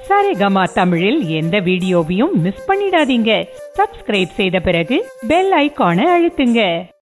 சரிகமா தமிழில் எந்த வீடியோவையும் மிஸ் பண்ணிடாதீங்க சப்ஸ்கிரைப் செய்த பிறகு பெல் ஐகானை அழுத்துங்க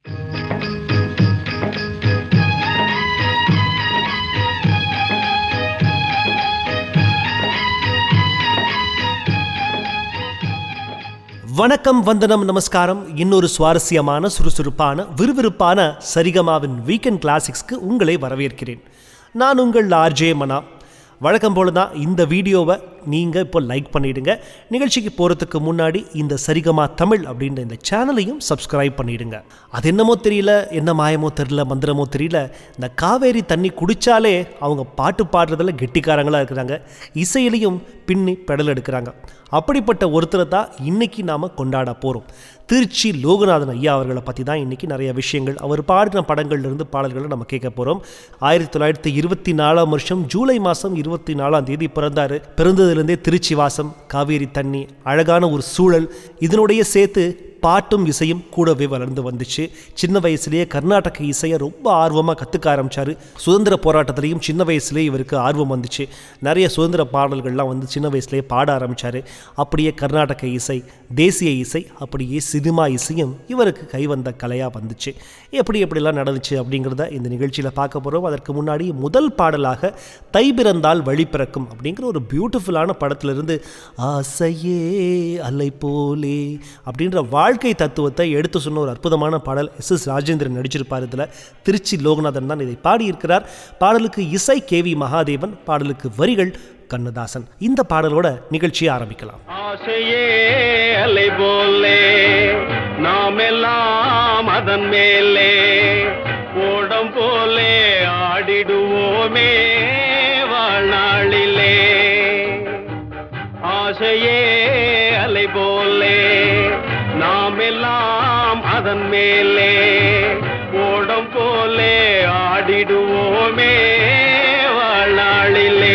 வணக்கம் வந்தனம் நமஸ்காரம் இன்னொரு சுவாரஸ்யமான சுறுசுறுப்பான விறுவிறுப்பான சரிகமாவின் வீக்கெண்ட் கிளாசிக்ஸ்க்கு உங்களை வரவேற்கிறேன் நான் உங்கள் ஆர்ஜே மனா வழக்கம் போல தான் இந்த வீடியோவை நீங்கள் இப்போ லைக் பண்ணிடுங்க நிகழ்ச்சிக்கு போகிறதுக்கு முன்னாடி இந்த சரிகமா தமிழ் அப்படின்ற இந்த சேனலையும் சப்ஸ்கிரைப் பண்ணிடுங்க அது என்னமோ தெரியல என்ன மாயமோ தெரியல மந்திரமோ தெரியல இந்த காவேரி தண்ணி குடித்தாலே அவங்க பாட்டு பாடுறதுல கெட்டிக்காரங்களாக இருக்கிறாங்க இசையிலையும் பின்னி பெடல் எடுக்கிறாங்க அப்படிப்பட்ட ஒருத்தரை தான் இன்னைக்கு நாம் கொண்டாட போகிறோம் திருச்சி லோகநாதன் ஐயா அவர்களை பற்றி தான் இன்றைக்கி நிறைய விஷயங்கள் அவர் பாடின படங்கள்லேருந்து பாடல்களை நம்ம கேட்க போகிறோம் ஆயிரத்தி தொள்ளாயிரத்தி இருபத்தி நாலாம் வருஷம் ஜூலை மாதம் இருபத்தி நாலாம் தேதி பிறந்தார் பிறந்ததுலேருந்தே திருச்சி வாசம் காவேரி தண்ணி அழகான ஒரு சூழல் இதனுடைய சேர்த்து பாட்டும் இசையும் கூடவே வளர்ந்து வந்துச்சு சின்ன வயசுலேயே கர்நாடக இசையை ரொம்ப ஆர்வமாக கற்றுக்க ஆரம்பித்தார் சுதந்திர போராட்டத்திலையும் சின்ன வயசுலேயே இவருக்கு ஆர்வம் வந்துச்சு நிறைய சுதந்திர பாடல்கள்லாம் வந்து சின்ன வயசுலேயே பாட ஆரம்பித்தார் அப்படியே கர்நாடக இசை தேசிய இசை அப்படியே சினிமா இசையும் இவருக்கு கைவந்த கலையாக வந்துச்சு எப்படி எப்படிலாம் நடந்துச்சு அப்படிங்கிறத இந்த நிகழ்ச்சியில் பார்க்க போகிறோம் அதற்கு முன்னாடி முதல் பாடலாக தை பிறந்தால் வழி பிறக்கும் அப்படிங்கிற ஒரு பியூட்டிஃபுல்லான படத்திலிருந்து ஆசையே அலை போலே அப்படின்ற வாழ்க்கை தத்துவத்தை எடுத்து சொன்ன ஒரு அற்புதமான பாடல் எஸ் எஸ் ராஜேந்திரன் நடிச்சிருப்பார் இதில் திருச்சி லோகநாதன் தான் இதை பாடியிருக்கிறார் பாடலுக்கு இசை கே வி மகாதேவன் பாடலுக்கு வரிகள் கண்ணதாசன் இந்த பாடலோட நிகழ்ச்சியை ஆரம்பிக்கலாம் ஆசையே அலை போலே நாம் எல்லாம் அதன் மேலே ஓடம் போலே ஆடிடுவோமே வாழ்நாளிலே ஆசையே அலை போலே நாம் எல்லாம் அதன் மேலே ஓடம் போலே ஆடிடுவோமே வாழ்நாளிலே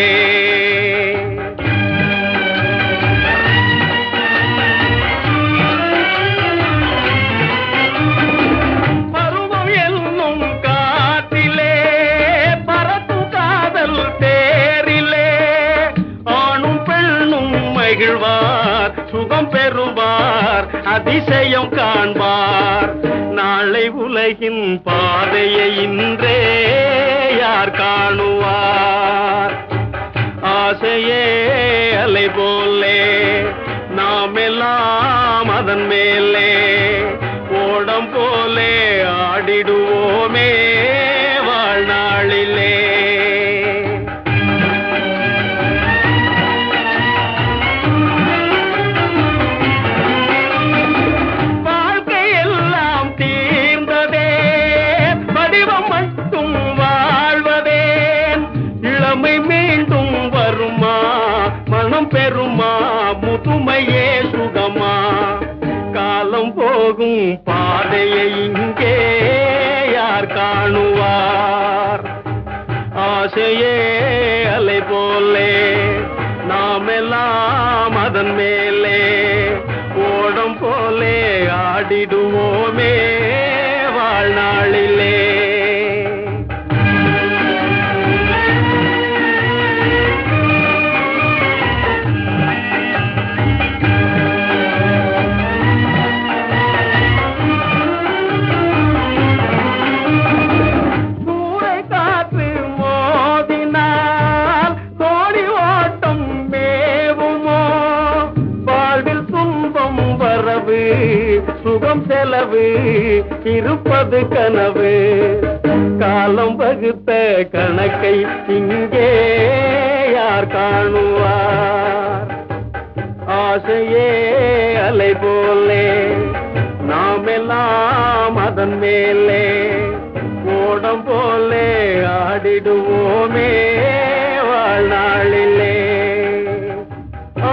பருவம் என்னும் காற்றிலே பறக்கும் காதல் தேரிலே ஆணும் பெண்ணும் மகிழ்வார் சுகம் பெறுவார் அதிசயம் காண்பார் நாளை உலகின் பாதையை இன்றே யார் காணுவார் ஆசையே அலை போலே நாம் எல்லாம் அதன் மேலே ஓடம் போலே ஆடிடுவோமே வாழ்நாளிலே வாழ்க்கை எல்லாம் தீர்ந்ததே வடிவம் மட்டும் வாழ்வதே இளமை மீண்டும் வருமா மனம் பெறுமா முதுமையே சுகமா காலம் போகும் பாதையை இங்கே யார் காணுவார் ஆசையே அலை போலே நாம் எல்லாம் அதன் மேலே ஓடம் போலே ஆடிடுவோமே வாழ்நாளிலே சூறை காற்று மோதினால் கோடி ஓட்டம் மேவுமோ வாழ்வில் துன்பம் வரவு சுகம் செலவு இருப்பது கனவு காலம் வகுத்த கணக்கை இங்கே யார் காணுவார் ஆசையே அலை போலே நாம் எல்லாம் அதன் மேலே ஓடம் போலே ஆடிடுவோமே வாழ்நாளிலே ஆ,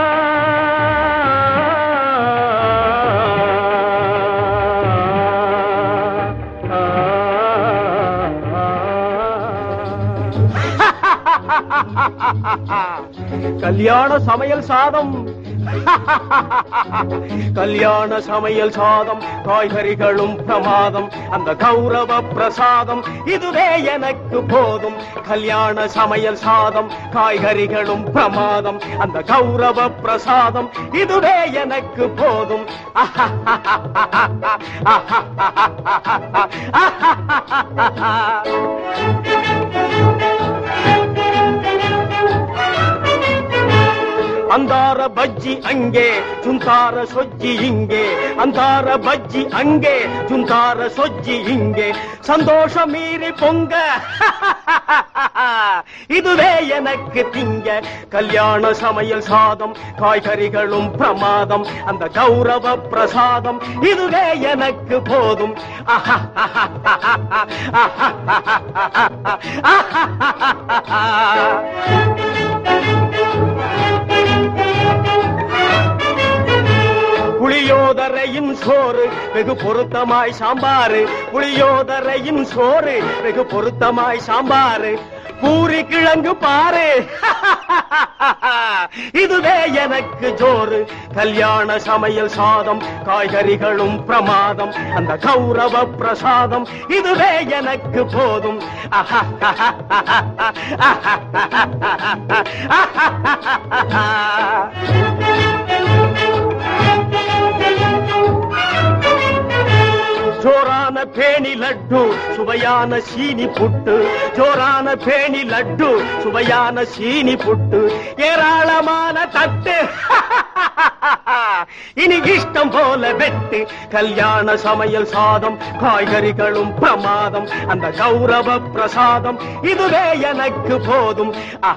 ஆ, ஆ, ஆ. கல்யாண சமையல் சாதம் கல்யாண சமையல் சாதம் காய்கறிகளும் பிரமாதம் அந்த கௌரவ பிரசாதம் இதுவே எனக்கு போதும் கல்யாண சமையல் சாதம் காய்கறிகளும் பிரமாதம் அந்த கௌரவ பிரசாதம் இதுவே எனக்கு போதும் அந்தார பஜ்ஜி அங்கே சுந்தார சொஜ்ஜி இங்கே அந்தார பஜ்ஜி அங்கே சுந்தார சொஜ்ஜி இங்கே சந்தோஷம் மீறி பொங்க இதுவே எனக்கு திங்க கல்யாண சமையல் சாதம் காய்கறிகளும் பிரமாதம் அந்த கௌரவ பிரசாதம் இதுவே எனக்கு போதும் புளியோதரையின் சோறு வெகு பொருத்தமாய் சாம்பாரு புளியோதரையின் சோறு வெகு பொருத்தமாய் சாம்பாரு பூரி கிழங்கு பாரு இதுவே எனக்கு ஜோறு கல்யாண சமையல் சாதம் காய்கறிகளும் பிரமாதம் அந்த கௌரவ பிரசாதம் இதுவே எனக்கு போதும் ஜோரான பேணி லட்டு சுவையான சீனி புட்டு ஜோரான பேணி லட்டு சுவையான சீனி புட்டு ஏராளமான தட்டு இனி இஷ்டம் போல வெட்டு கல்யாண சமையல் சாதம் காய்கறிகளும் பிரமாதம் அந்த கௌரவ பிரசாதம் இதுவே எனக்கு போதும்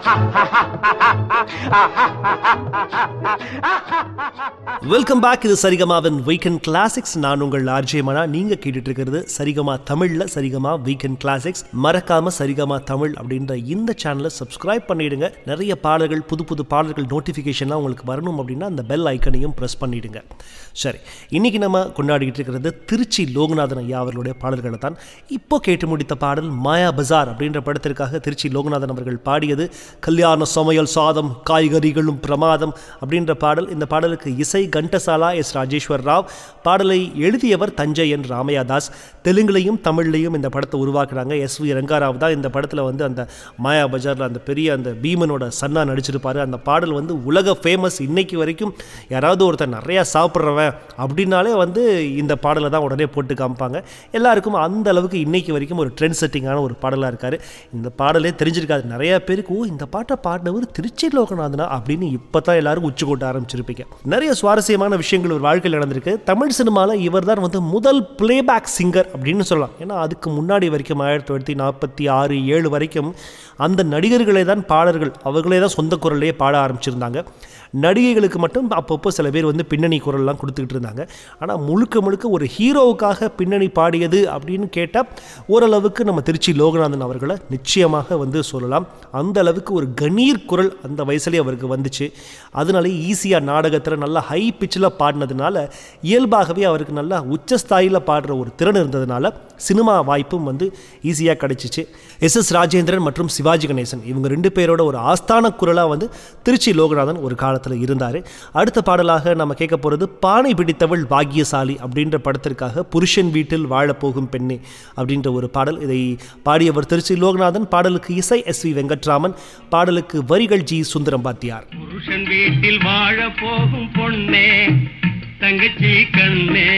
வெல்கம் பேக் இது சரிகமாவின் வீக்கெண்ட் கிளாசிக்ஸ் நான் உங்கள் ஆர்ஜே மனா நீங்க கேட்டுட்டு இருக்கிறது சரிகமா தமிழ்ல சரிகமா வீக்கெண்ட் கிளாசிக்ஸ் மறக்காம சரிகமா தமிழ் அப்படின்ற இந்த சேனலை சப்ஸ்கிரைப் பண்ணிடுங்க நிறைய பாடல்கள் புது புது பாடல்கள் நோட்டிஃபிகேஷன்லாம் உங்களுக்கு வரணும் அப்படின்னா அந்த பெல் ஐக்கனையும் ப்ரெஸ் பண்ணிடுங்க சரி இன்னைக்கு நம்ம கொண்டாடிக்கிட்டு இருக்கிறது திருச்சி லோகநாதன் ஐயா அவர்களுடைய பாடல்களை தான் இப்போ கேட்டு முடித்த பாடல் மாயா பஜார் அப்படின்ற படத்திற்காக திருச்சி லோகநாதன் அவர்கள் பாடியது கல்யாண சமையல் சாதம் காய்கறிகளும் பிரமாதம் அப்படின்ற பாடல் இந்த பாடலுக்கு இசை கண்டசாலா எஸ் ராஜேஸ்வர் ராவ் பாடலை எழுதியவர் தஞ்சை என் ராமையா தாஸ் தெலுங்குலையும் தமிழ்லையும் இந்த படத்தை உருவாக்குறாங்க எஸ் வி ரங்காராவ் தான் இந்த படத்தில் வந்து அந்த மாயா பஜாரில் அந்த பெரிய அந்த பீமனோட சன்னா நடிச்சிருப்பாரு அந்த பாடல் வந்து உலக ஃபேமஸ் இன்னைக்கு வரைக்கும் யாராவது ஒருத்தர் நிறையா சாப்பிட்றவன் அப்படின்னாலே வந்து இந்த பாடலை தான் உடனே போட்டு காமிப்பாங்க எல்லாருக்கும் அந்த அளவுக்கு இன்னைக்கு வரைக்கும் ஒரு ட்ரெண்ட் செட்டிங்கான ஒரு பாடலாக இருக்கார் இந்த பாடலே தெரிஞ்சிருக்காது நிறைய பேருக்கு ஓ இந்த பாட்டை பாடினவர் திருச்சி லோகநாதனா அப்படின்னு இப்போ தான் எல்லாரும் உச்சி கூட்ட ஆரம்பிச்சிருப்பீங்க நிறைய சுவாரஸ்யமான விஷயங்கள் ஒரு வாழ்க்கையில் நடந்திருக்கு தமிழ் சினிமாவில் இவர் தான் வந்து முதல் பிளேபேக் சிங்கர் அப்படின்னு சொல்லலாம் ஏன்னா அதுக்கு முன்னாடி வரைக்கும் ஆயிரத்தி தொள்ளாயிரத்தி நாற்பத்தி ஆறு ஏழு வரைக்கும் அந்த நடிகர்களே தான் பாடல்கள் அவர்களே தான் சொந்த குரல்லையே பாட ஆரம்பிச்சிருந்தாங்க நடிகைகளுக்கு மட்டும் அப்பப்போ சில பேர் வந்து பின்னணி குரல்லாம் கொடுத்துக்கிட்டு இருந்தாங்க ஆனால் முழுக்க முழுக்க ஒரு ஹீரோவுக்காக பின்னணி பாடியது அப்படின்னு கேட்டால் ஓரளவுக்கு நம்ம திருச்சி லோகநாதன் அவர்களை நிச்சயமாக வந்து சொல்லலாம் அந்த அளவுக்கு ஒரு கணீர் குரல் அந்த வயசுலேயே அவருக்கு வந்துச்சு அதனாலே ஈஸியாக நாடகத்தில் நல்லா ஹை பிச்சில் பாடினதுனால இயல்பாகவே அவருக்கு நல்லா உச்சஸ்தாயில் பாடுற ஒரு திறன் இருந்ததுனால சினிமா வாய்ப்பும் வந்து ஈஸியாக கிடைச்சிச்சு எஸ் எஸ் ராஜேந்திரன் மற்றும் சிவாஜி கணேசன் இவங்க ரெண்டு பேரோட ஒரு ஆஸ்தான குரலாக வந்து திருச்சி லோகநாதன் ஒரு காலத்தில் இருந்தார் அடுத்த பாடலாக நம்ம கேட்க போகிறது பானை பிடித்தவள் பாக்கியசாலி அப்படின்ற படத்திற்காக புருஷன் வீட்டில் வாழப்போகும் பெண்ணே அப்படின்ற ஒரு பாடல் இதை பாடியவர் திருச்சி லோகநாதன் பாடலுக்கு இசை எஸ் வி வெங்கட்ராமன் பாடலுக்கு வரிகள் ஜி சுந்தரம் பாத்தியார் புருஷன் வீட்டில் வாழ போகும் பொண்ணே தங்கச்சி கண்ணே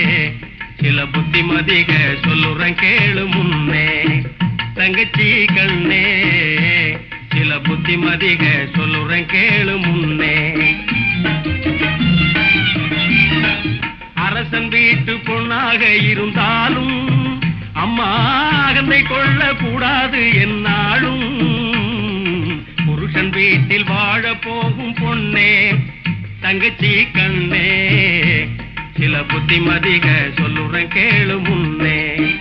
சில புத்திமதிக சொல்லுறேன் கேளு முன்னே தங்கச்சி கண்ணே சில புத்திமதிக சொல்லுறேன் கேளு முன்னே அரசன் வீட்டு பொண்ணாக இருந்தாலும் அம்மா அகந்தை கொள்ள கூடாது என்னாலும் புருஷன் வீட்டில் வாழ போகும் பொண்ணே தங்கச்சி கண்ணே சில புத்திமதிக சொல்லுறேன் கேளு முன்னே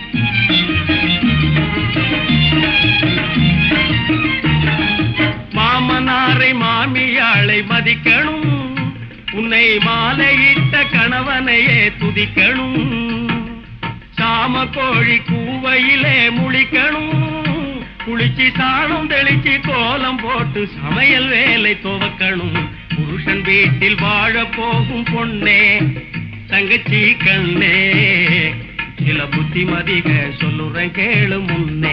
மாமனாரை மாமியாளை மதிக்கணும் உன்னை மாலையிட்ட கணவனையே துதிக்கணும் சாம கோழி கூவையிலே முழிக்கணும் குளிச்சு சாணம் தெளிச்சு கோலம் போட்டு சமையல் வேலை துவக்கணும் புருஷன் வீட்டில் வாழ போகும் பொண்ணே தங்கச்சி கண்ணே சில புத்திமதிக சொல்லுறேன் கேளு முன்னே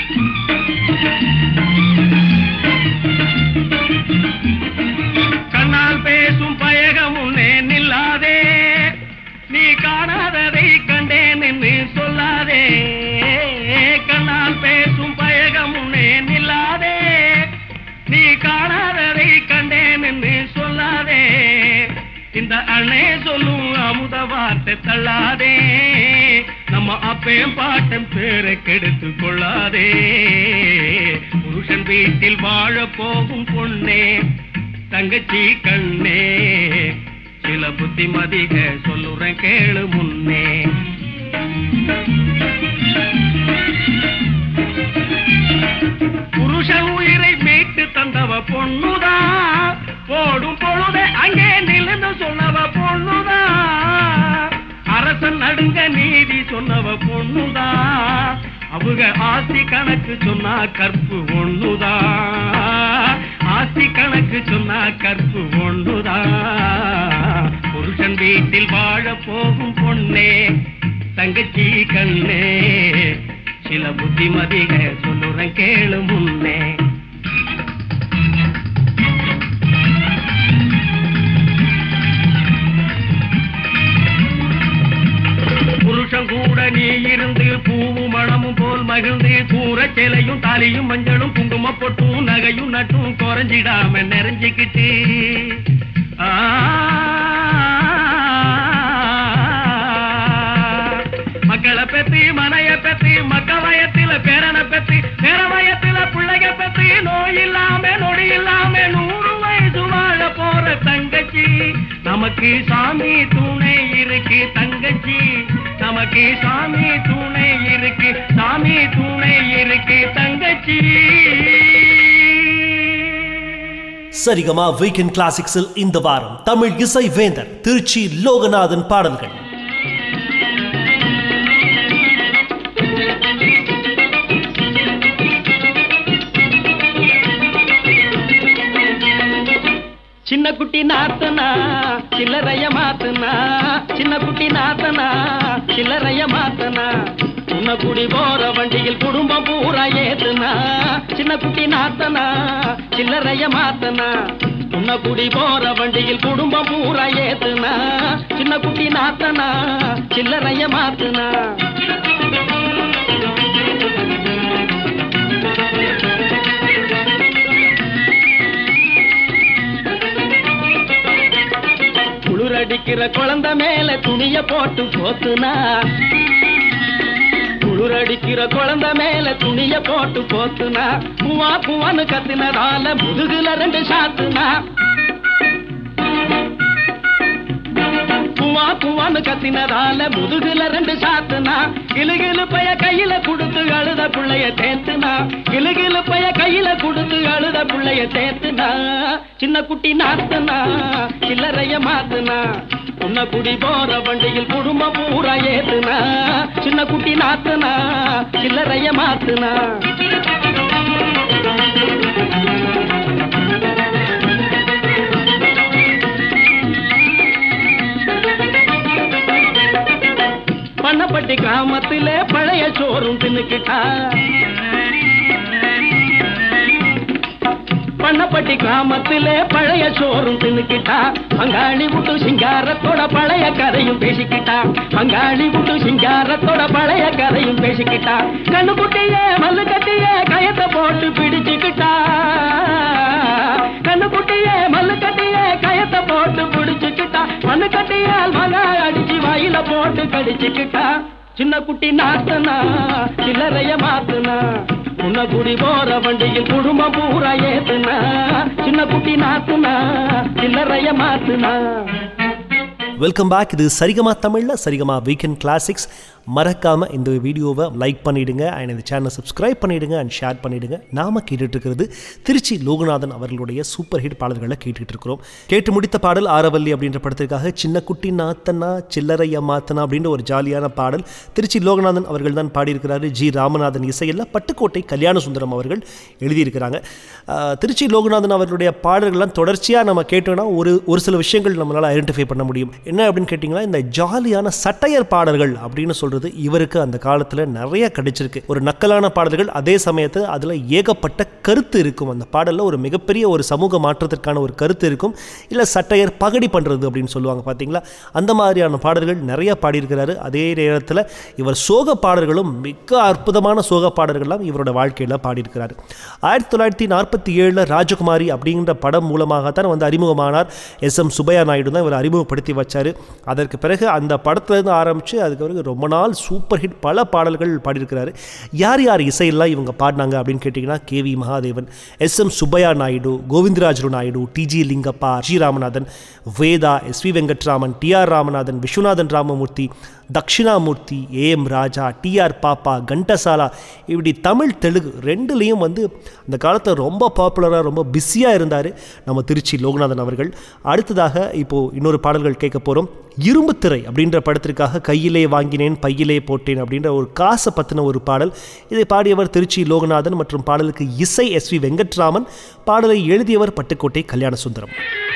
கண்ணால் பேசும் பயகம் உன்னே நில்லாதே நீ காணாததை கண்டேன் என்று சொல்லாதே கண்ணால் பேசும் பயகம் உன்னே நில்லாதே நீ காணாததை கண்டேன் என்று சொல்லாதே இந்த அண்ணே சொல்லும் அமுத வார்த்தை தள்ளாதே நம்ம அப்பையும் பாட்டம் பேரை கெடுத்து கொள்ளாதே புருஷன் வீட்டில் வாழ போகும் பொண்ணே தங்கச்சி கண்ணே சில புத்திமதிக சொல்லுறேன் கேளு முன்னே புருஷன் உயிரை மீட்டு தந்தவ பொண்ணுதா போடும் பொழுதே அங்கே நிலந்து சொன்னவ பொண்ணுதா அரசன் நடுங்க நீதி சொன்னவ பொண்ணுதா அவங்க ஆஸ்தி கணக்கு சொன்னா கற்பு ஒண்ணுதா ஆஸ்தி கணக்கு சொன்னா கற்பு ஒண்ணுதா புருஷன் வீட்டில் வாழ போகும் பொண்ணே தங்கச்சி கண்ணே சில புத்திமதிக சொல்லுறேன் கேளு முன்னே புருஷன் கூட நீ இருந்து பூவும் மணமும் போல் மகிழ்ந்து கூற சேலையும் தாலியும் மஞ்சளும் குங்கும பொட்டும் நகையும் நட்டும் குறைஞ்சிடாம நிறைஞ்சுக்கிட்டு ஆ மக்களை பெத்தி மனைய பெத்தி மக்க வயத்தில பேரனை பெத்தி பேர வயத்தில பிள்ளைக பெத்தி நோய் இல்லாம நொடி இல்லாம நூறு வயசு வாழ போற தங்கச்சி நமக்கு சாமி துணை இருக்கு தங்கச்சி நமக்கு சாமி துணை இருக்கு சாமி துணை இருக்கு தங்கச்சி சரிகமா வீக்கெண்ட் கிளாசிக்ஸில் இந்த வாரம் தமிழ் இசை வேந்தர் திருச்சி லோகநாதன் பாடல்கள் சின்ன குட்டி நாத்தனா சில்லறைய மாத்தனா சின்ன குட்டி நாத்தனா சில்லறைய மாத்தனா உன்ன குடி போற வண்டியில் குடும்பம் பூரா ஏத்துனா சின்ன குட்டி நாத்தனா சில்லறைய மாத்தனா உன்ன குடி போற வண்டியில் குடும்பம் பூரா ஏத்துனா சின்ன குட்டி நாத்தனா சில்லறைய மாத்துனா குளிரடிக்கிற குழந்தை மேல துணிய போட்டு போத்துனா குளிரடிக்கிற குழந்தை மேல துணிய போட்டு போத்துனா பூவா பூவான்னு கத்தினதால முதுகுல ரெண்டு சாத்துனா பூவா பூவான்னு கத்தினதால முதுகுல ரெண்டு சாத்துனா கிளுகிளு பைய கையில கொடுத்து அழுத புள்ளைய தேத்துனா கிளுகிளு பைய கையில கொடுத்து அழுத புள்ளைய தேத்துனா சின்ன குட்டி நாத்துனா சில்லறைய மாத்துனா உன்ன குடி போற வண்டியில் குடும்பம் பூரா ஏத்துனா சின்ன குட்டி நாத்துனா சில்லறைய மாத்துனா பண்ணப்பட்டி கிராமத்திலே பழைய சோறும் தின்னுக்கிட்டா பண்ணப்பட்டி கிராமத்திலே பழைய சோறும் தின்னுக்கிட்டா பங்காளி விட்டு சிங்காரத்தோட பழைய கதையும் பேசிக்கிட்டா பங்காளி விட்டு சிங்காரத்தோட பழைய கதையும் பேசிக்கிட்டா கண்ணு குட்டிய மல்லு கட்டிய கயத்தை போட்டு பிடிச்சுக்கிட்டா கண்ணு குட்டிய மல்லு கட்டிய கயத்தை போட்டு பிடிச்சுக்கிட்டா மண்ணு கட்டியால் மகா அடிச்சு வாயில போட்டு கடிச்சுக்கிட்டா சின்ன குட்டி நாத்தனா சில்லறைய மாத்துனா உன்ன குடி போற வண்டியில் குடும்பம் பூரா ஏத்துனா சின்ன குட்டி நாத்துனா சில்லறைய மாத்துனா வெல்கம் பேக் இது சரிகமா தமிழ்ல சரிகமா வீக்கெண்ட் கிளாசிக்ஸ் மறக்காமல் இந்த வீடியோவை லைக் பண்ணிவிடுங்க அண்ட் இந்த சேனலை சப்ஸ்கிரைப் பண்ணிவிடுங்க அண்ட் ஷேர் பண்ணிவிடுங்க நாம கேட்டுட்டு இருக்கிறது திருச்சி லோகநாதன் அவர்களுடைய சூப்பர் ஹிட் பாடல்களை கேட்டுட்டு இருக்கிறோம் கேட்டு முடித்த பாடல் ஆரவல்லி அப்படின்ற படத்திற்காக சின்ன குட்டி நாத்தனா சில்லறைய மாத்தனா அப்படின்ற ஒரு ஜாலியான பாடல் திருச்சி லோகநாதன் அவர்கள் தான் பாடியிருக்கிறாரு ஜி ராமநாதன் இசையில் பட்டுக்கோட்டை கல்யாண சுந்தரம் அவர்கள் எழுதியிருக்கிறாங்க ஆஹ், திருச்சி லோகநாதன் அவர்களுடைய பாடல்கள்லாம் தொடர்ச்சியாக நம்ம கேட்டோம்னா ஒரு ஒரு சில விஷயங்கள் நம்மளால் ஐடென்டிஃபை பண்ண முடியும் என்ன அப்படின்னு கேட்டிங்கன்னா இந்த ஜாலியான சட்டையர் பாடல்கள் அப்படின்னு சொல்கிறது இவருக்கு அந்த காலத்தில் நிறைய கிடைச்சிருக்கு ஒரு நக்கலான பாடல்கள் அதே சமயத்தில் அதில் ஏகப்பட்ட கருத்து இருக்கும் அந்த பாடலில் ஒரு மிகப்பெரிய ஒரு சமூக மாற்றத்திற்கான ஒரு கருத்து இருக்கும் இல்லை சட்டையர் பகடி பண்ணுறது அப்படின்னு சொல்லுவாங்க பார்த்தீங்களா அந்த மாதிரியான பாடல்கள் நிறைய பாடியிருக்கிறாரு அதே நேரத்தில் இவர் சோக பாடல்களும் மிக அற்புதமான சோக பாடல்கள்லாம் இவரோட வாழ்க்கையில் பாடியிருக்கிறாரு ஆயிரத்தி தொள்ளாயிரத்தி நாற்பத்தி ஏழில் ராஜகுமாரி அப்படிங்கிற படம் மூலமாகத்தான் வந்து அறிமுகமானார் எஸ் எம் சுப்பையா நாயுடு தான் இவர் அறிமுகப்படுத்தி வச்சார் அதற்கு பிறகு அந்த படத்துலேருந்து ஆரம்பித்து அதுக்கு பிறகு ரொம்ப நாள் சூப்பர் ஹிட் பல பாடல்கள் பாடியிருக்கிறாரு யார் யார் இசையெல்லாம் இவங்க பாடினாங்க அப்படின்னு கேட்டிங்கன்னா K V Mahadevan S M Subbaiah Naidu Govindaraju Naidu TG Lingappa G Ramanathan Vedha S V Venkatraman T R Ramanathan Viswanathan Ramamoorthy Dakshinamoorthy A M Raja TR Pappa Ghantasala இப்படி தமிழ் தெலுங்கு ரெண்டுலேயும் வந்து அந்த காலத்தில் ரொம்ப பாப்புலராக ரொம்ப பிஸியாக இருந்தார் நம்ம திருச்சி லோகநாதன் அவர்கள் அடுத்ததாக இப்போது இன்னொரு பாடல்கள் கேட்க போகிறோம் இரும்பு திரை அப்படின்ற படத்திற்காக கையிலே வாங்கினேன் பையிலே போட்டேன் அப்படின்ற ஒரு காசை பற்றின ஒரு பாடல் இதை பாடியவர் திருச்சி லோகநாதன் மற்றும் பாடலுக்கு இசை எஸ் வி வெங்கட்ராமன் பாடலை எழுதியவர் பட்டுக்கோட்டை கல்யாண சுந்தரம்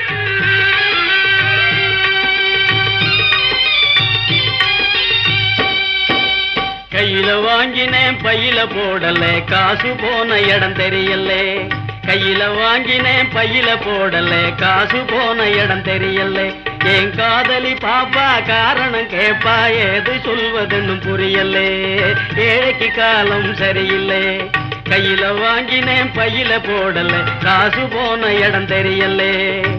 கையில வாங்கினேன் பையில போடல காசு போன இடம் தெரியல கையில வாங்கினேன் பையில போடல காசு போன இடம் தெரியல என் காதலி பாப்பா காரணம் கேப்பா ஏது சொல்வதுன்னு புரியல ஏழைக்கு காலம் சரியில்லை கையில வாங்கினேன் பையில போடல காசு போன இடம் தெரியலே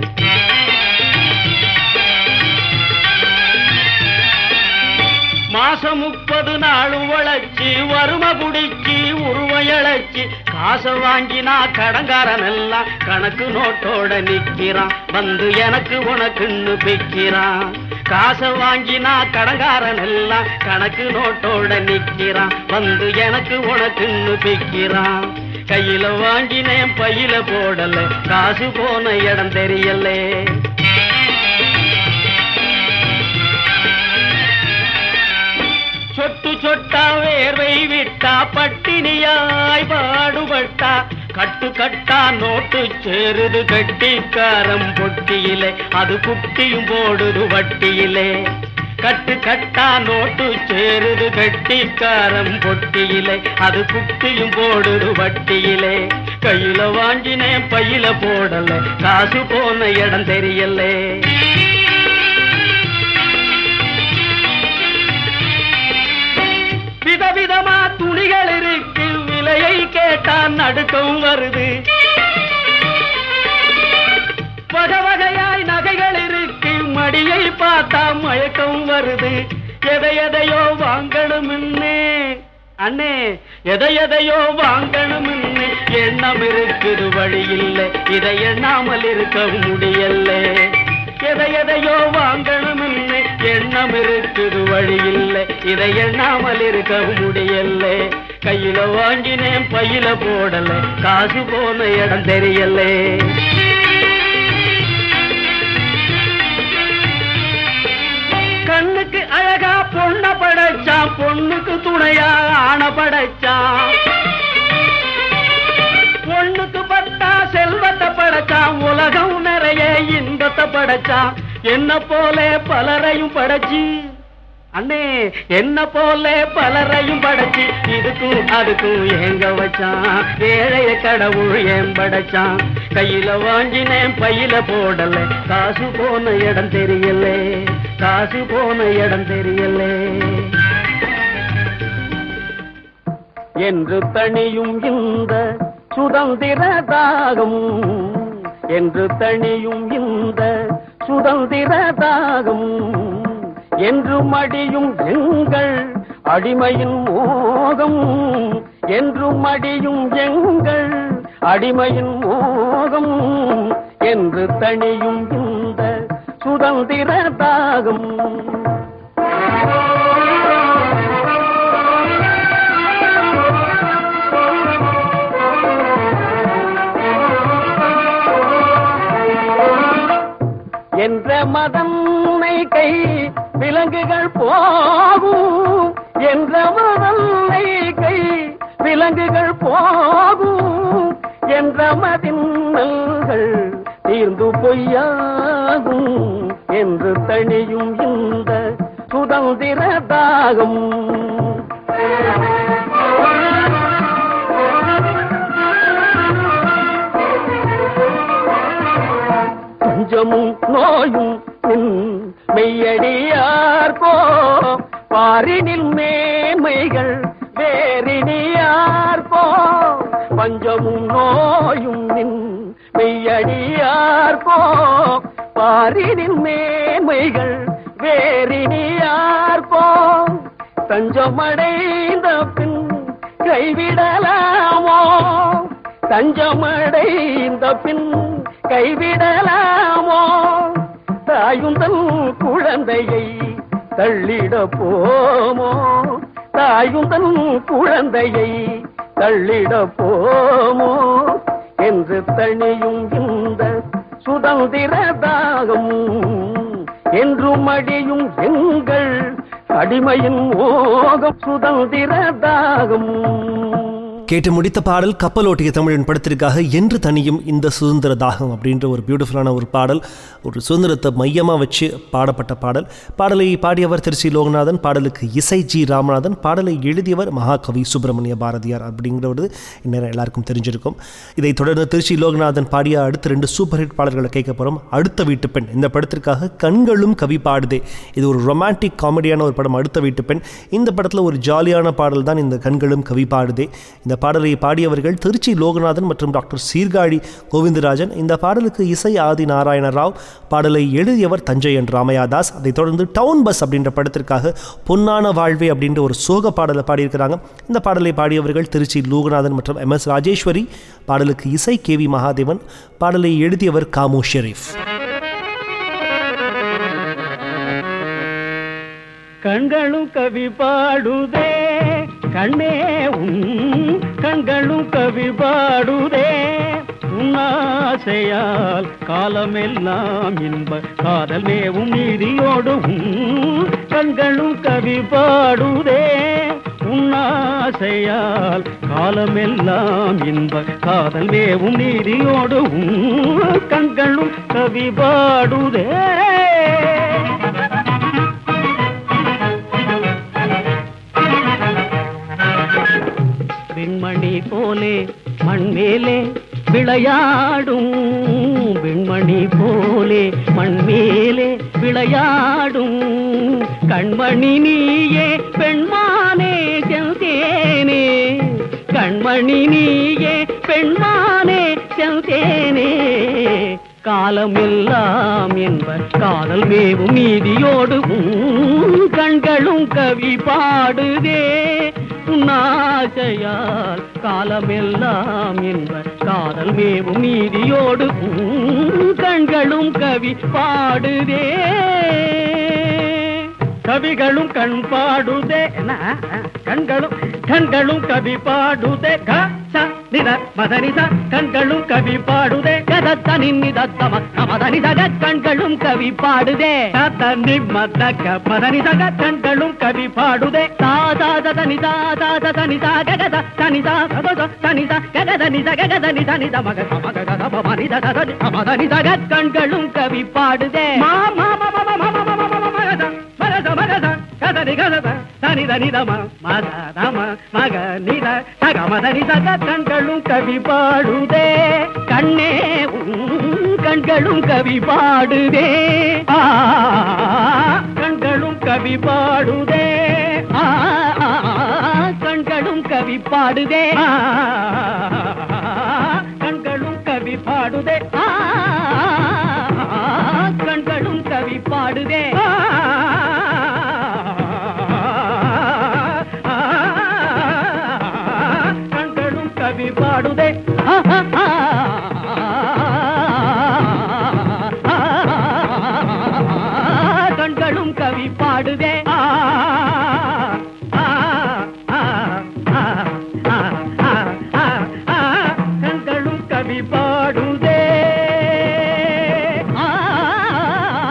மாசம் முப்பது நாள் உழைச்சி வறுமை குடிச்சி உருவையழைச்சி காசை வாங்கினா கடங்காரன் எல்லாம் கணக்கு நோட்டோட நிக்கிறான் வந்து எனக்கு உனக்குன்னு பிக்கிறான் காசை வாங்கினா கடங்காரன் எல்லாம் கணக்கு நோட்டோட நிக்கிறான் வந்து எனக்கு உனக்குன்னு பிக்கிறான் கையில வாங்கினேன் பையில போடல காசு போன இடம் தெரியலே சொட்டு சொட்டா வேர்வை விட்டா பட்டினியாய் பாடுபட்டா கட்டு கட்டா நோட்டு சேருது கட்டிக்காரம் பொட்டியிலே அது குட்டியும் போடுது வட்டியிலே கட்டு கட்டா நோட்டு சேருது கட்டிக்காரம் பொட்டியிலே அது குட்டியும் போடுது வட்டியிலே கையில வாங்கினேன் பையில போடல காசு போன இடம் தெரியலே விதவிதமா துணிகள் இருக்கு விலையை கேட்டா நடுக்கம் வருது வகை வகையாய் நகைகள் இருக்கு மடியை பார்த்தா மயக்கம் வருது எதை எதையோ வாங்கணும்னு அண்ணே எதை எதையோ வாங்கணும்னு எண்ணம் இருக்குது வழி இல்லை இதை எண்ணாமல் இருக்க முடியல எதை எதையோ வாங்கணும்னு எண்ணம் இருக்குது வழி இல்லை இதை எண்ணாமல் இருக்க முடியல கையில வாங்கினேன் பையில போடல காசு போன இடம் தெரியலே கண்ணுக்கு அழகா பொண்ண படைச்சான் பொண்ணுக்கு துணையா ஆன படைச்சான் பொண்ணுக்கு பட்டா செல்வத்தை படைச்சான் உலகம் நிறைய இன்பத்தை படைச்சான் என்ன போல பலரையும் படைச்சு அண்ணே என்ன போல பலரையும் படைச்சு இதுக்கும் அதுக்கும் ஏங்க வச்சான் ஏழைய கடவுள் ஏன் படைச்சான் கையில வாங்கினேன் பையில போடல காசு போன இடம் தெரியல காசு போன இடம் தெரியல என்று தணியும் இந்த சுதந்திர தாகம் என்று தணியும் இந்த சுதந்திர தாகம் என்று மடியும் எங்கள் அடிமையின் மோகம் என்று மடியும் எங்கள் அடிமையின் மோகம் என்று தணியும் இந்த சுதந்திர தாகம் என்ற மதன்னை கை விலங்குகள் போகும் என்ற மதன்னை கை விலங்குகள் போகும் என்ற மதின்னல்கள் தீர்ந்து பொய்யாகும் என்று தணியும் இந்த சுதந்திர தாகம் பஞ்சமும் நோயும் நின் மெய்யடியார்கோ பாரினில் மேன்மைகள் வேறினியார்கோ பஞ்சமும் நோயும் நின் மெய்யடியார்கோ பாரினில் மேன்மைகள் வேறினியார்கோ தஞ்சமடைந்த பின் கைவிடலாமோ தஞ்சமடைந்த பின் கைவிடலாமோ தாயுந்தன் குழந்தையை தள்ளிட போமோ தாயுந்தன் குழந்தையை தள்ளிட போமோ என்று தணியும் இந்த சுதந்திர தாகம் என்றும் அடியும் எங்கள் அடிமையின் மோகம் சுதந்திர தாகம் கேட்டு முடித்த பாடல் கப்பலோட்டிய தமிழன் படத்திற்காக என்று தனியும் இந்த சுதந்திர தாகம் அப்படின்ற ஒரு பியூட்டிஃபுல்லான ஒரு பாடல் ஒரு சுதந்திரத்தை மையமாக வச்சு பாடப்பட்ட பாடல் பாடலை பாடியவர் திருச்சி லோகநாதன் பாடலுக்கு இசை ஜி ராமநாதன் பாடலை எழுதியவர் மகாகவி சுப்பிரமணிய பாரதியார் அப்படிங்கிறது இந்நேரம் எல்லாருக்கும் தெரிஞ்சிருக்கும் இதைத் தொடர்ந்து திருச்சி லோகநாதன் பாடிய அடுத்த ரெண்டு சூப்பர் ஹிட் பாடல்களை கேட்க போகிறோம் அடுத்த வீட்டு பெண் இந்த படத்திற்காக கண்களும் கவி பாடுதே இது ஒரு ரொமான்டிக் காமெடியான ஒரு படம் அடுத்த வீட்டு பெண் இந்த படத்தில் ஒரு ஜாலியான பாடல் தான் இந்த கண்களும் கவி பாடுதே இந்த பாடலை பாடியவர்கள் திருச்சி லோகநாதன் மற்றும் டாக்டர் சீர்காழி கோவிந்தராஜன் இந்த பாடலுக்கு இசை ஆதி நாராயண ராவ் பாடலை எழுதியவர் தஞ்சை என் ராமையாதாஸ் அதைத் தொடர்ந்து டவுன் பஸ் அப்படின்ற படத்திற்காக பொன்னான வாழ்வே அப்படின்ற ஒரு சோக பாடலை பாடியிருக்கிறாங்க இந்த பாடலை பாடியவர்கள் திருச்சி லோகநாதன் மற்றும் எம் எஸ் ராஜேஸ்வரி பாடலுக்கு இசை கே வி மகாதேவன் பாடலை எழுதியவர் காமு ஷெரீஃப் கண்களும் கவி பாடுதே கண்ணே உன் கண்களும் கவி பாடுதே உன்னாசையால் காலமெல்லாம் இன்ப காதல் மேவும் நீதியோடு உன் கண்களும் கவி பாடுதே உன்னாசையால் காலமெல்லாம் இன்ப காதல் மேவும் நீதியோடு உன் கண்களும் கவி பாடுதே விண்மணி போலே மண்மேலே விளையாடும் விண்மணி போலே மண்மேலே விளையாடும் கண்மணி நீயே பெண்மானே செல்தேனே கண்மணி நீயே பெண்மானே செல்தேனே காலமெல்லாம் என்பர் காதல் மேவும் நீதியோடு உன் கண்களும் கவி பாடுதே உன்னாசையால் காலமெல்லாம் என்பர் காதல் மேவும் நீதியோடு உன் கண்களும் கவி பாடுதே கவிகளும் கண் பாடுதே என்ன கண்களும் கண்களும் கவி பாடுதே க ச நித மதனித கண்களும் கவி பாடுதே கதத்த நின்னிதத்தம மதனிதக கண்களும் கவி பாடுதே தனி மதக மதனிதக கண்களும் கவி பாடுதே தாதாத தனிதா தாத தனிதா ககத தனிதா கதத தனிதா ககத நித ககத நித நித மக மக கத மனித தத மதனிதக கண்களும் கவி பாடுதே மா மா மா மா மா மா மா மா மகத மகத மகத கதனி கதத தனித நிதம மத தம மக நித தக மத நிதக கண்களும் கவி பாடுதே கண்ணே உன் கண்களும் கவி பாடுதே ஆ கண்களும் கவி பாடுதே ஆ கண்களும் கவி பாடுதே ஆ கண்களும் கவி பாடுதே ஆ கண்களும் கவி பாடுதே ஆ கண்களும் கவி பாடுதே ஆ, ஆ, ஆ. கண்களும் கவி பாடுதே ஆ, ஆ, ஆ, ஆ, ஆ, ஆ, ஆ, ஆ. கண்களும் கவி பாடுதே ஆ, ஆ,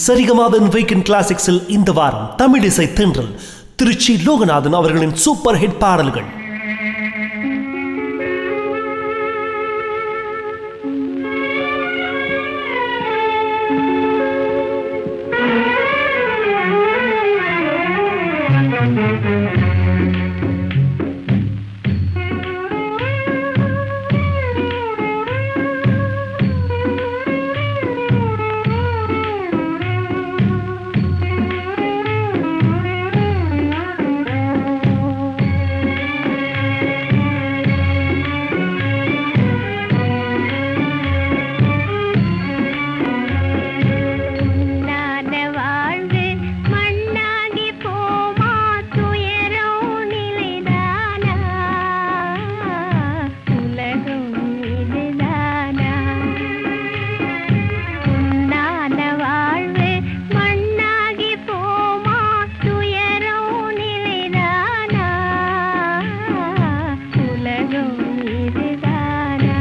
சரிகமாவின் வீக்கெண்ட் கிளாசிக்ஸில் இந்த வாரம் தமிழிசை தென்றல் திருச்சி லோகநாதன் அவர்களின் சூப்பர் ஹிட் பாடல்கள் நான வாழ்வு மண்ணாகி போமா துயரோ நிலைதானா உலகம் இதுதானா நான வாழ்வு மண்ணாகி போமா துயரோ நிலைதானா உலகம் இதுதானா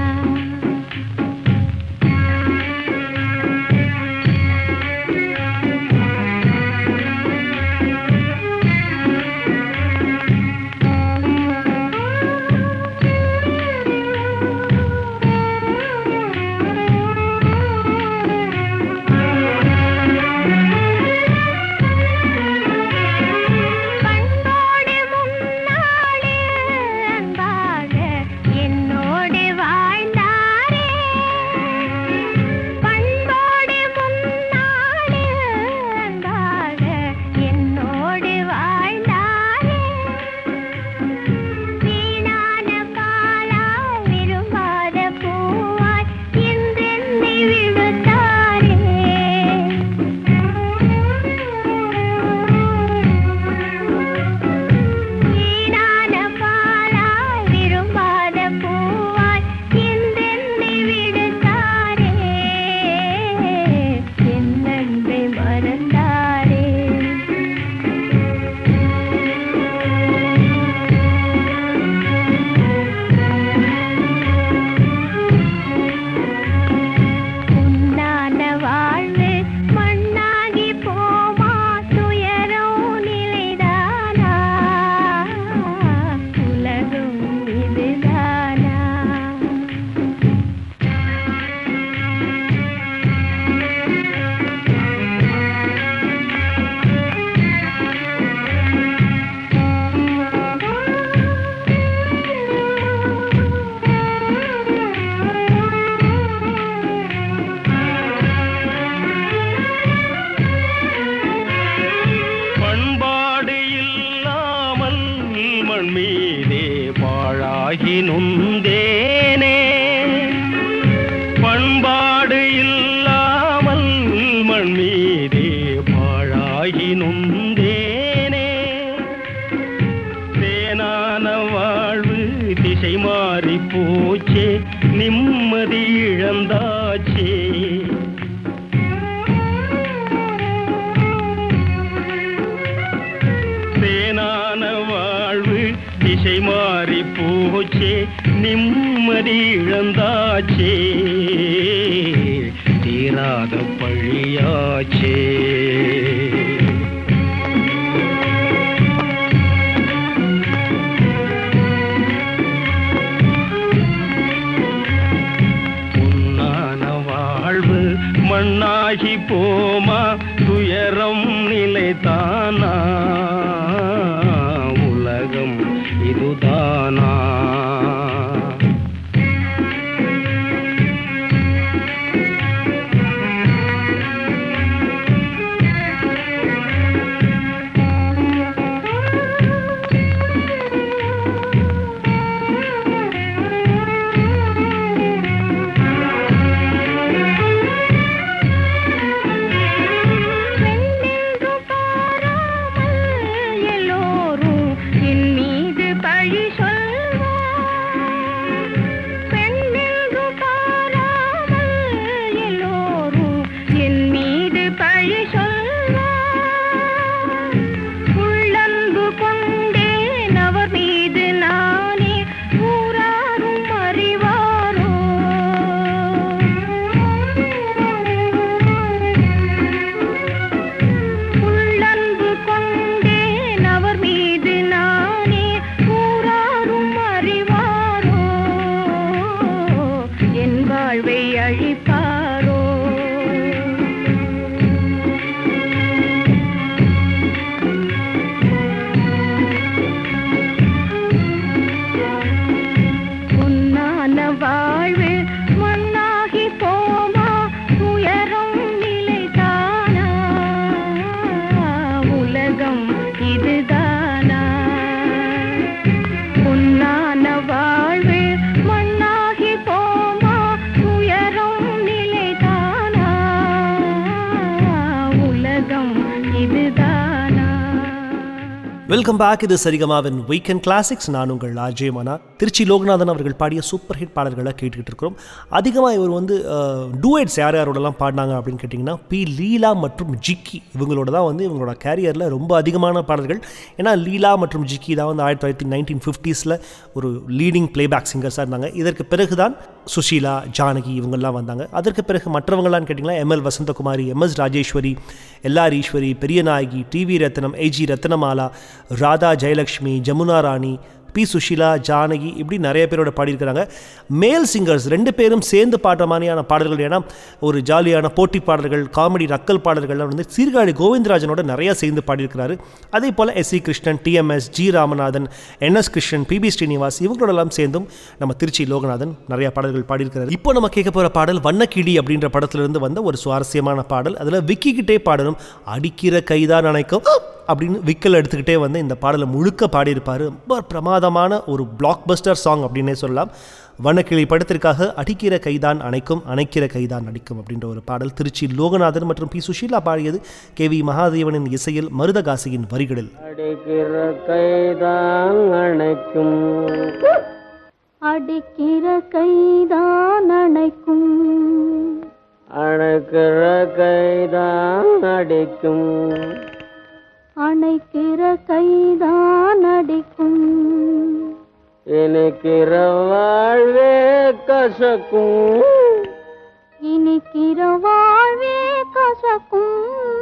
பண்போடு முன்னாலே அன்பாக என்னோடு வாழ்ந்தாரே பண்போடு முன்னாலே அன்பாக என்னோடு வாழ்ந்தாரே வீணான பாலாய் விரும்பாத பூவாய் என்றென்னை விழுத்தாரே வீணான பாலாய் விரும்பாத பூவாய் என்றென்னை விடுத்தாரே என் அன்பை மறந்தாரே உன்னான வாழ்வு மண்ணாகி போமா துயரோ நிலைதானா உலகம் இதுதானா பண்பாடு இல்லாமல் மண் மீதே பாழாகி நுந்தேனே பண்பாடு இல்லாமல் மண் மீதே பாழாகி நுந்தேனே தேனான வாழ்வு திசை மாறி போச்சே நிம்மதி இழந்தாச்சே தேனான வாழ்வு திசை மாறி போச்சே நிம்மதி இழந்தாச்சே தீராத பழியாச்சே பொன்னான வாழ்வு மண்ணாகி போமா துயரம் நிலைதானா உலகம் இதுதானா வெல்கம் பேக் இது சரிகமாவின் வீக்கெண்ட் கிளாசிக்ஸ் நான் உங்கள் அஜய் மனா திருச்சி லோகநாதன் அவர்கள் பாடிய சூப்பர் ஹிட் பாடல்களை கேட்டுக்கிட்டு இருக்கிறோம் அதிகமாக இவர் வந்து டூயட்ஸ் யார் யாரோடலாம் பாடினாங்க அப்படின்னு கேட்டிங்கன்னா பி லீலா மற்றும் ஜிக்கி இவங்களோட தான் வந்து இவங்களோட கேரியரில் ரொம்ப அதிகமான பாடல்கள் ஏன்னா லீலா மற்றும் ஜிக்கி தான் வந்து ஆயிரத்தி தொள்ளாயிரத்தி நைன்டீன் ஃபிஃப்டிஸில் ஒரு லீடிங் பிளேபேக் சிங்கர்ஸாக இருந்தாங்க இதற்கு பிறகு தான் சுஷீலா ஜானகி இவங்கெல்லாம் வந்தாங்க அதற்கு பிறகு மற்றவங்களான்னு கேட்டிங்கன்னா ML Vasanthakumari MS Rajeswari LR Eswari Periyanayaki TV Rathnam AG Rathnamala Radha Jayalakshmi Jamuna Rani P Susheela Janaki இப்படி நிறைய பேரோட பாடியிருக்கிறாங்க மேல் சிங்கர்ஸ் ரெண்டு பேரும் சேர்ந்து பாடுற மாதிரியான பாடல்கள் ஏன்னா ஒரு ஜாலியான போட்டி பாடல்கள் காமெடி நக்கல் பாடல்கள்லாம் வந்து சீர்காழி கோவிந்தராஜனோட நிறைய சேர்ந்து பாடியிருக்கிறாரு அதே போல் S C Krishnan TMS G Ramanathan NS Krishnan PB Srinivas இவங்களோடலாம் சேர்ந்தும் நம்ம திருச்சி லோகநாதன் நிறைய பாடல்கள் பாடியிருக்கிறாரு இப்போ நம்ம கேட்க போகிற பாடல் வண்ணக்கிடி அப்படின்ற படத்திலிருந்து வந்த ஒரு சுவாரஸ்யமான பாடல் அதில் விக்கிக்கிட்டே பாடணும் அடிக்கிற கைதான் நினைக்கும் அப்படின்னு விக்கல் எடுத்துக்கிட்டே வந்து இந்த பாடலை முழுக்க பாடியிருப்பார் ரொம்ப பிரமாதமான ஒரு பிளாக் பஸ்டர் சாங் அப்படின்னே சொல்லலாம் வண்ணக்கிளி படத்திற்காக அடிக்கிற கைதான் அணைக்கும் அணைக்கிற கைதான் அடிக்கும் அப்படின்ற ஒரு பாடல் திருச்சி லோகநாதன் மற்றும் பி சுஷீலா பாடியது கே வி மகாதேவனின் இசையில் மருதகாசியின் வரிகளில் அடிக்கிற கைதான் அணைக்கும் அடிக்கிற கைதான் அணைக்கும் அணைக்கிற கைதான் அடிக்கும் அணைக்கிற கைதான் அடிக்கும் இனிக்கிற வாழ்வே கசக்கும் இனிக்கிற வாழ்வே கசக்கும்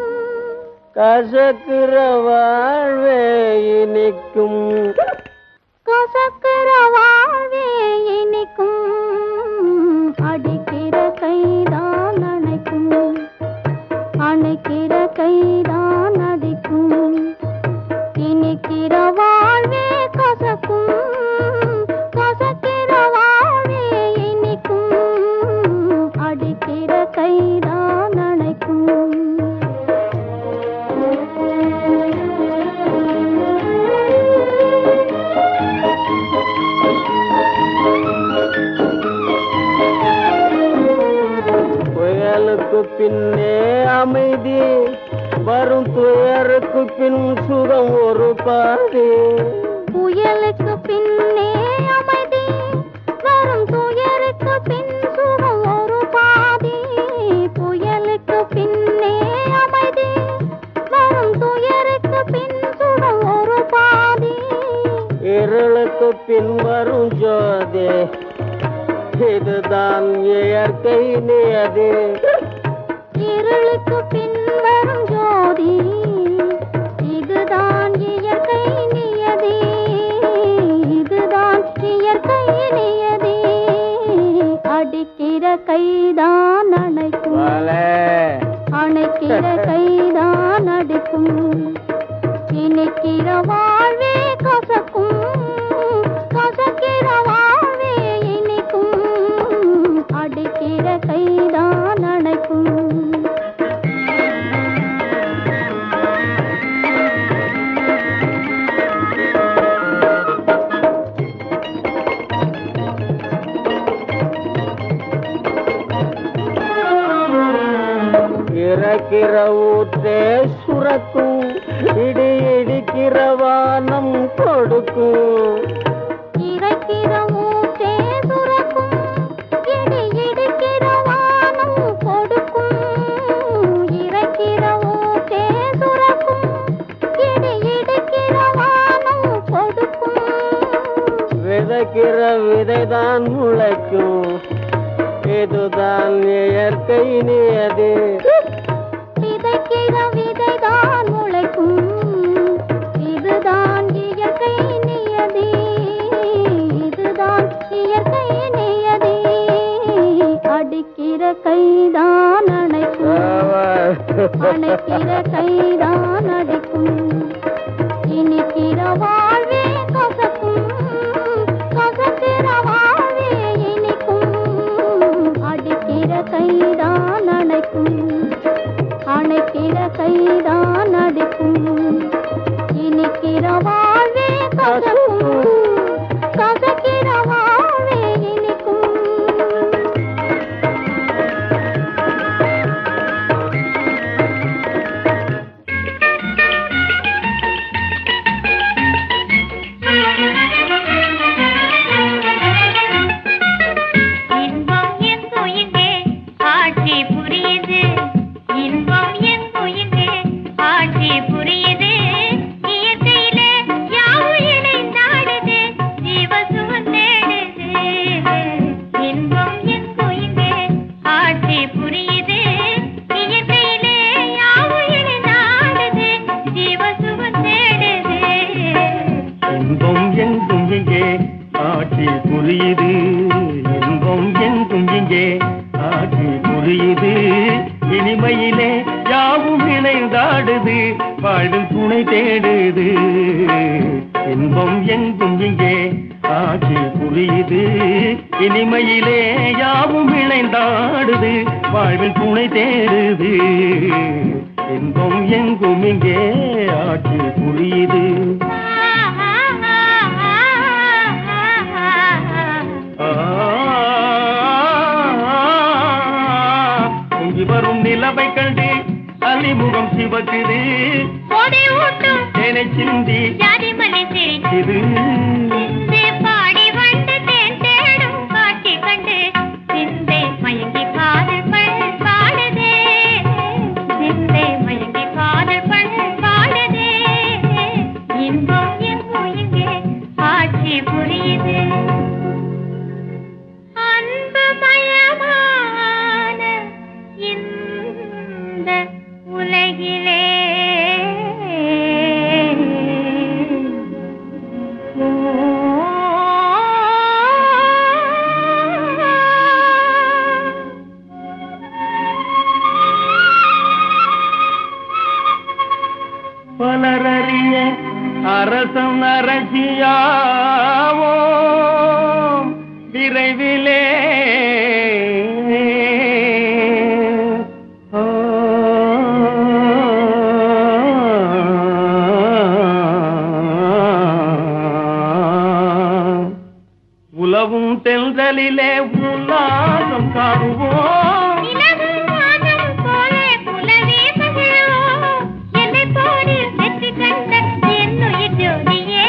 கசக்கிற வாழ்வே இனிக்கும் கசக்கிற வாழ்வே இனிக்கும் அடிக்கிற கைதான் அணைக்கும் அணைக்கிற கைதான் அடிக்கும் இனிக்கிற வாழ்வே கசக்கும் கசக்கிற வாழ்வே இனிக்கும் அடிக்கிற கைதான் அணைக்கும் புயலுக்கு பின்னே அமைதி வரும் துயருக்கு பின் சுகம் ஒரு பாதி புயலுக்கு பின்னே அமைதி வரும் துயருக்கு பின் சுகம் ஒரு பாதி புயலுக்கு பின்னே அமைதி வரும் துயருக்கு பின் சுகம் ஒரு பாதி இருளுக்கு பின் வரும் ஜோதி இதுதான் இயற்கை நியதி இருளுக்கு பின் வரும் ஜோதி இதுதான் இயற்கை நியதி இதுதான் இயற்கை நியதி அடிக்கிற கைதான் அணைக்கும் வாலே. அணைக்கிற கைதான் அடிக்கும் இனிக்கிற வாழ்வே கசக்கும் கசக்கிற வாழ்வே இனிக்கும் அடிக்கிற கைதான் அணைக்கும் இறக்கிற ஊற்றே சுரக்கும் இடி இடிக்கிற வானம் கொடுக்கும் இறைக்கிற ஊற்றே சுரக்கும் இடி இடிக்கிற வானம் கொடுக்கும் இறைக்கிற ஊற்றே சுரக்கும் இடி இடிக்கிற வானம் கொடுக்கும் விதைக்கிற விதைதான் முளைக்கும் இதுதான் இயற்கை நியதி விதைக்கிற விதைதான் முளைக்கும் இதுதான் இயற்கை நியதி இதுதான் இயற்கை நியதி அடிக்கிற கைதான் அணைக்கும் அணைக்கிற கைதான் அடிக்கும் இனிக்கிற வாழ்வே கசக்கும் கசக்கிற வாழ்வே இனிக்கும் அடிக்கிற கைதான் அணைக்கும் அணைக்கிற கைதான் அடிக்கும் இனிக்கிற வாழ்வே கசக்கும் கசக்கிற வாழ்வே இனிக்கும் ஆ ஆட்சி புரியுது இன்பம் எங்கும் இங்கே ஆட்சி புரியுது இனிமையிலே யாவும் இணைந்தாடுது வாழ்வில் துணை தேடுது இன்பம் எங்கும் இங்கே ஆட்சி புரியுது இனிமையிலே யாவும் இணைந்தாடுது வாழ்வில் துணை தேடுது இன்பம் எங்கும் இங்கே ஆட்சி புரியுது பொங்கி வரும் நிலவை கண்டு அலிமுகம் சிவக்குது கோடை ஊட்டும் தேனை சிந்தி ஜாதி மல்லி சிரிக்குது இது பாடி வந்து தேன் தேடும் காட்சி கண்டு சிந்தை மயங்கி காதல் பண் பாடுதே சிந்தை மயங்கி காதல் பண் பாடுதே இன்பம் எங்கோ இங்கே ஆட்சி புரியுது அன்புமயமான இந்த உலகிலே பலரறிய அரசன் அரசியாவோ விரைவிலே ஆ. உலவும் தென்றலிலே உல்லாசம் காணுவோம் நிலவு வானம் போலே புலவே மகிழும். என்னைப் போரில் வெற்றி கண்ட என்னுயிர் ஜோதியே.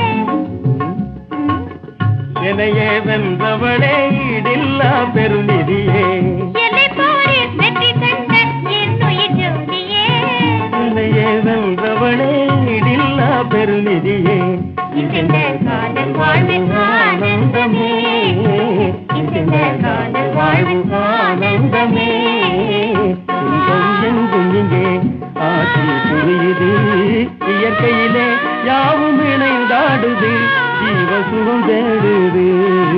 என்னையே வென்றவளே ஈடில்லா பெருநிதியே என்னைப் போரில் வெற்றி கண்ட என்னுயிர் ஜோதியே. என்னையே வென்றவளே ஈடில்லா பெருநிதியே இந்த காதல் வாழ்வின் ஆனந்தமே. இந்த காதல் வாழ்வின் ஆனந்தமே. இன்பம் எங்கும் இங்கே ஆட்சி புரியுது இயற்கையிலே யாவும் இணைந்தாடுது ஜீவ சுகம் தேடுது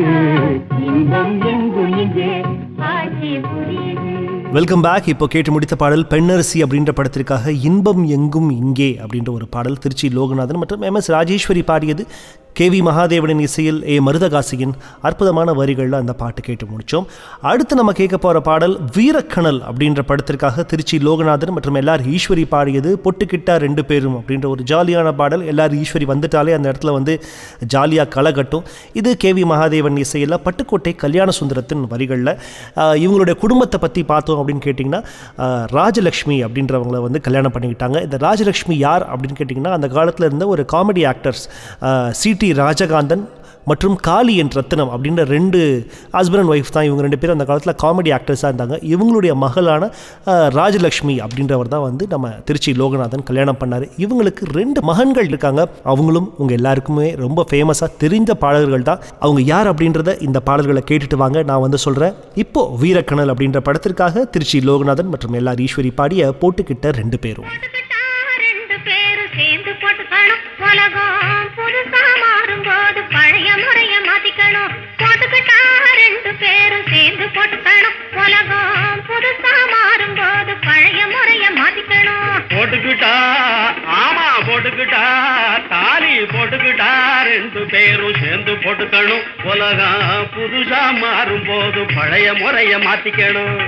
இன்பம் எங்கும் இங்கே ஆட்சி புரியுது வெல்கம் பேக் இப்போ கேட்டு முடித்த பாடல் பெண்ணரசி அப்படின்ற படத்திற்காக இன்பம் எங்கும் இங்கே அப்படின்ற ஒரு பாடல் திருச்சி லோகநாதன் மற்றும் எம் எஸ் ராஜேஸ்வரி பாடியது கே வி மகாதேவனின் இசையில் ஏ மருதகாசியின் அற்புதமான வரிகளில் அந்த பாட்டு கேட்டு முடித்தோம் அடுத்து நம்ம கேட்க போகிற பாடல் வீரக்கணல் அப்படின்ற படத்திற்காக திருச்சி லோகநாதன் மற்றும் எல்லார் ஈஸ்வரி பாடியது பொட்டுக்கிட்டா ரெண்டு பேரும் அப்படின்ற ஒரு ஜாலியான பாடல் எல்லார் ஈஸ்வரி வந்துட்டாலே அந்த இடத்துல வந்து ஜாலியாக களை கட்டும் இது கே வி மகாதேவன் இசையில் பட்டுக்கோட்டை கல்யாண சுந்தரத்தின் வரிகளில் ஆஹ், இவங்களுடைய குடும்பத்தை பற்றி பார்த்தோம் அப்படின்னு கேட்டிங்கன்னா ஆஹ், ராஜலக்ஷ்மி அப்படின்றவங்கள வந்து கல்யாணம் பண்ணிக்கிட்டாங்க இந்த ராஜலக்ஷ்மி யார் அப்படின்னு கேட்டிங்கன்னா அந்த காலத்தில் இருந்த ஒரு காமெடி ஆக்டர்ஸ் சிடி ராஜகாந்தன் மற்றும் காளி என் ரத்தினம் அப்படின்ற ரெண்டு ஹஸ்பண்ட் அண்ட் ஒய்ஃப் தான் இவங்க ரெண்டு பேரும் அந்த காலத்தில் காமெடி ஆக்டர்ஸாக இருந்தாங்க இவங்களுடைய மகளான ஆஹ், ராஜலக்ஷ்மி அப்படின்றவர் தான் வந்து நம்ம திருச்சி லோகநாதன் கல்யாணம் பண்ணார் இவங்களுக்கு ரெண்டு மகன்கள் இருக்காங்க அவங்களும் உங்கள் எல்லாருக்குமே ரொம்ப ஃபேமஸாக தெரிந்த பாடல்கள் தான் அவங்க யார் அப்படின்றத இந்த பாடல்களை கேட்டுட்டு வாங்க நான் வந்து சொல்கிறேன் இப்போ வீரக்கணல் அப்படின்ற படத்திற்காக திருச்சி லோகநாதன் மற்றும் எல்லார் ஈஸ்வரி பாடிய போட்டுக்கிட்ட ரெண்டு பேரும் போட்டுக்கிட்டா ரெண்டு பேரும் சேர்ந்து போட்டுக்கணும் உலகம் புதுசா மாறும்போது பழைய முறைய மாத்திக்கணும் போட்டுக்கிட்டா ரெண்டு பேரும் சேர்ந்து போட்டுக்கணும் உலகம் புதுசா மாறும்போது பழைய முறைய மாத்திக்கணும் போட்டுக்கிட்டா ஆமா போட்டுக்கிட்டா தாலி போட்டுக்கிட்டா ரெண்டு பேரும் சேர்ந்து போட்டுக்கணும் உலகம் புதுசா மாறும் போது பழைய முறைய மாத்திக்கணும்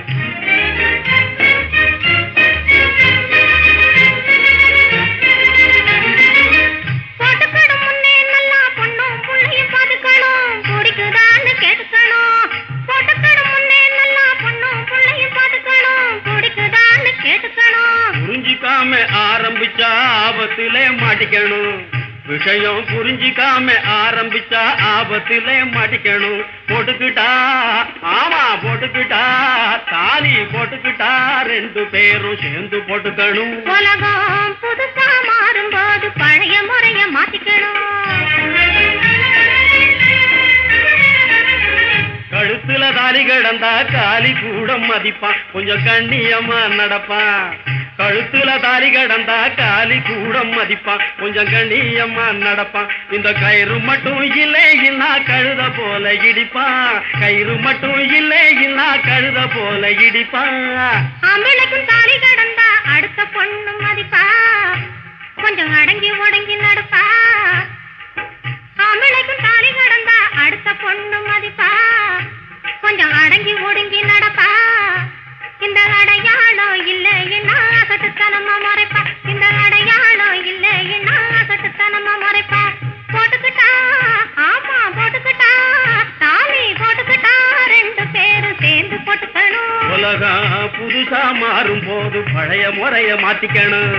போட்டுக்கணும் முன்னே நல்லா பொண்ணும் புள்ளையும் பாத்துக்கணும் பிடிக்குதான்னு கேட்டுக்கணும் போட்டுக்கணும் முன்னே நல்லா பொண்ணும் புள்ளையும் பாத்துக்கணும் பிடிக்குதான்னு கேட்டுக்கணும் புரிஞ்சிக்காம ஆரம்பிச்சா ஆபத்திலே மாட்டிக்கணும் விஷயம் புரிஞ்சிக்காம ஆரம்பிச்சா ஆபத்திலே மாட்டிக்கணும் போட்டுக்கிட்டா ஆமா போட்டுக்கிட்டா தாலி போட்டுக்கிட்டா ரெண்டு பேரும் சேர்ந்து போட்டுக்கணும் உலகம் புதுசா மாறும்போது பழைய முறைய மாத்திக்கணும் கழுத்துல தாலி கிடந்தா காலி கூட மதிப்பான் கொஞ்சம் கண்ணியமா நடப்பான் கழுத்துல தாலி கிடந்தா காலி கூட மதிப்பான் கொஞ்சம் கண்ணியமா நடப்பான் இந்த கயிறு மட்டும் இல்லைன்னா கழு போல இடிப்பான் கயிறு மட்டும் இல்லை இல்லா கழுத போல இடிப்பான் ஆம்பளைக்கும் தாலி கடந்தா அடுத்த பொண்ணு மதிப்பா கொஞ்சம் அடங்கி ஒடங்கி நடப்பா ஆம்பளைக்கும் தாலி கடந்தா அடுத்த பொண்ணு மதிப்பா கொஞ்சம் அடங்கி ஒடுங்கி நடப்பா இந்த அடையாளம் இல்லைன்னா அசட்டுத்தனமா மறைப்பா இந்த அடையாளம் இல்லைன்னா அசட்டுத்தனமா மறைப்பா போட்டுக்கிட்டா ஆமா போட்டுக்கிட்டா தாலி போட்டுக்கிட்டா ரெண்டு பேரும் சேர்ந்து போட்டுக்கணும் உலகம் புதுசா மாறும் போது பழைய முறைய மாத்திக்கணும்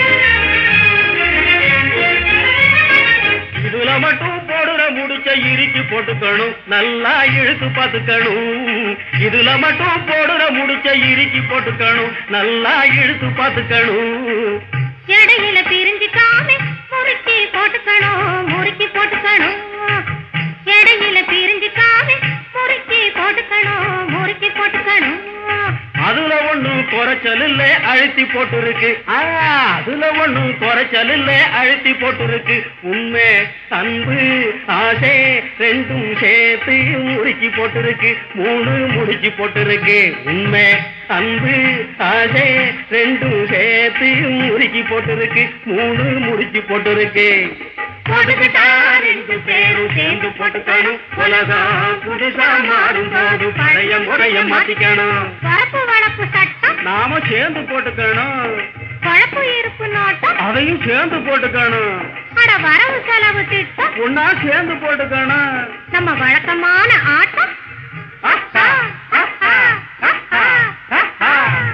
இதுல மட்டும் போடுற முடிச்ச இறுக்கி போட்டுக்கணும் நல்லா இழுத்து பார்த்துக்கணும் இதுல மட்டும் போடுற முடிச்ச இறுக்கி போட்டுக்கணும் நல்லா இழுத்து பார்த்துக்கணும் இடையில பிரிஞ்சுக்காம முறுக்கி போட்டுக்கணும் முறுக்கி போட்டுக்கணும் இடையில பிரிஞ்சுக்காம முறுக்கி போட்டுக்கணும் முறுக்கி போட்டுக்கணும் அதுல ஒண்ணும் குறைச்சல் இல்ல அழுத்தி போட்டுருக்கு ஆ, அதுல ஒண்ணும் குறைச்சல் இல்ல அழுத்தி போட்டுருக்கு உண்மை அன்பு ஆசை ரெண்டும் சேர்த்து முறுக்கி போட்டுருக்கு மூணு முடிச்சு போட்டுருக்கு உண்மை அன்பு ஆசை ரெண்டும் சேர்த்து முறுக்கி போட்டுருக்கு மூணு முடிச்சு போட்டுருக்கு போட்டுக்கிட்டா ரெண்டு பேரும் சேர்ந்து போட்டுக்கணும் உலகம் புதுசா மாறும் போது பழைய முறைய மாத்திக்கணும் வரப்பு வளப்பு சட்டம் நாம சேர்ந்து போட்டுக்கணும் வளப்பு இருப்பு நோட்டம் அதையும் சேர்ந்து போட்டுக்கணும் அட வரவு செலவு திட்டம் ஒன்னா சேர்ந்து போட்டுக்கணும் நம்ம வழக்கமான ஆட்டம் ஆஹா, ஆஹா, ஆஹா, ஆஹா.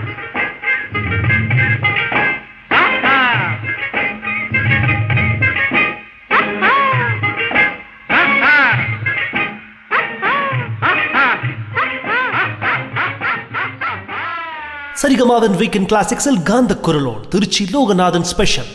ஆஹா, ஆஹா, ஆஹா. சரிகமாவின் வீக்கெண்ட் கிளாசிக்ஸில் காந்த குரலோடு திருச்சி லோகநாதன் ஸ்பெஷல்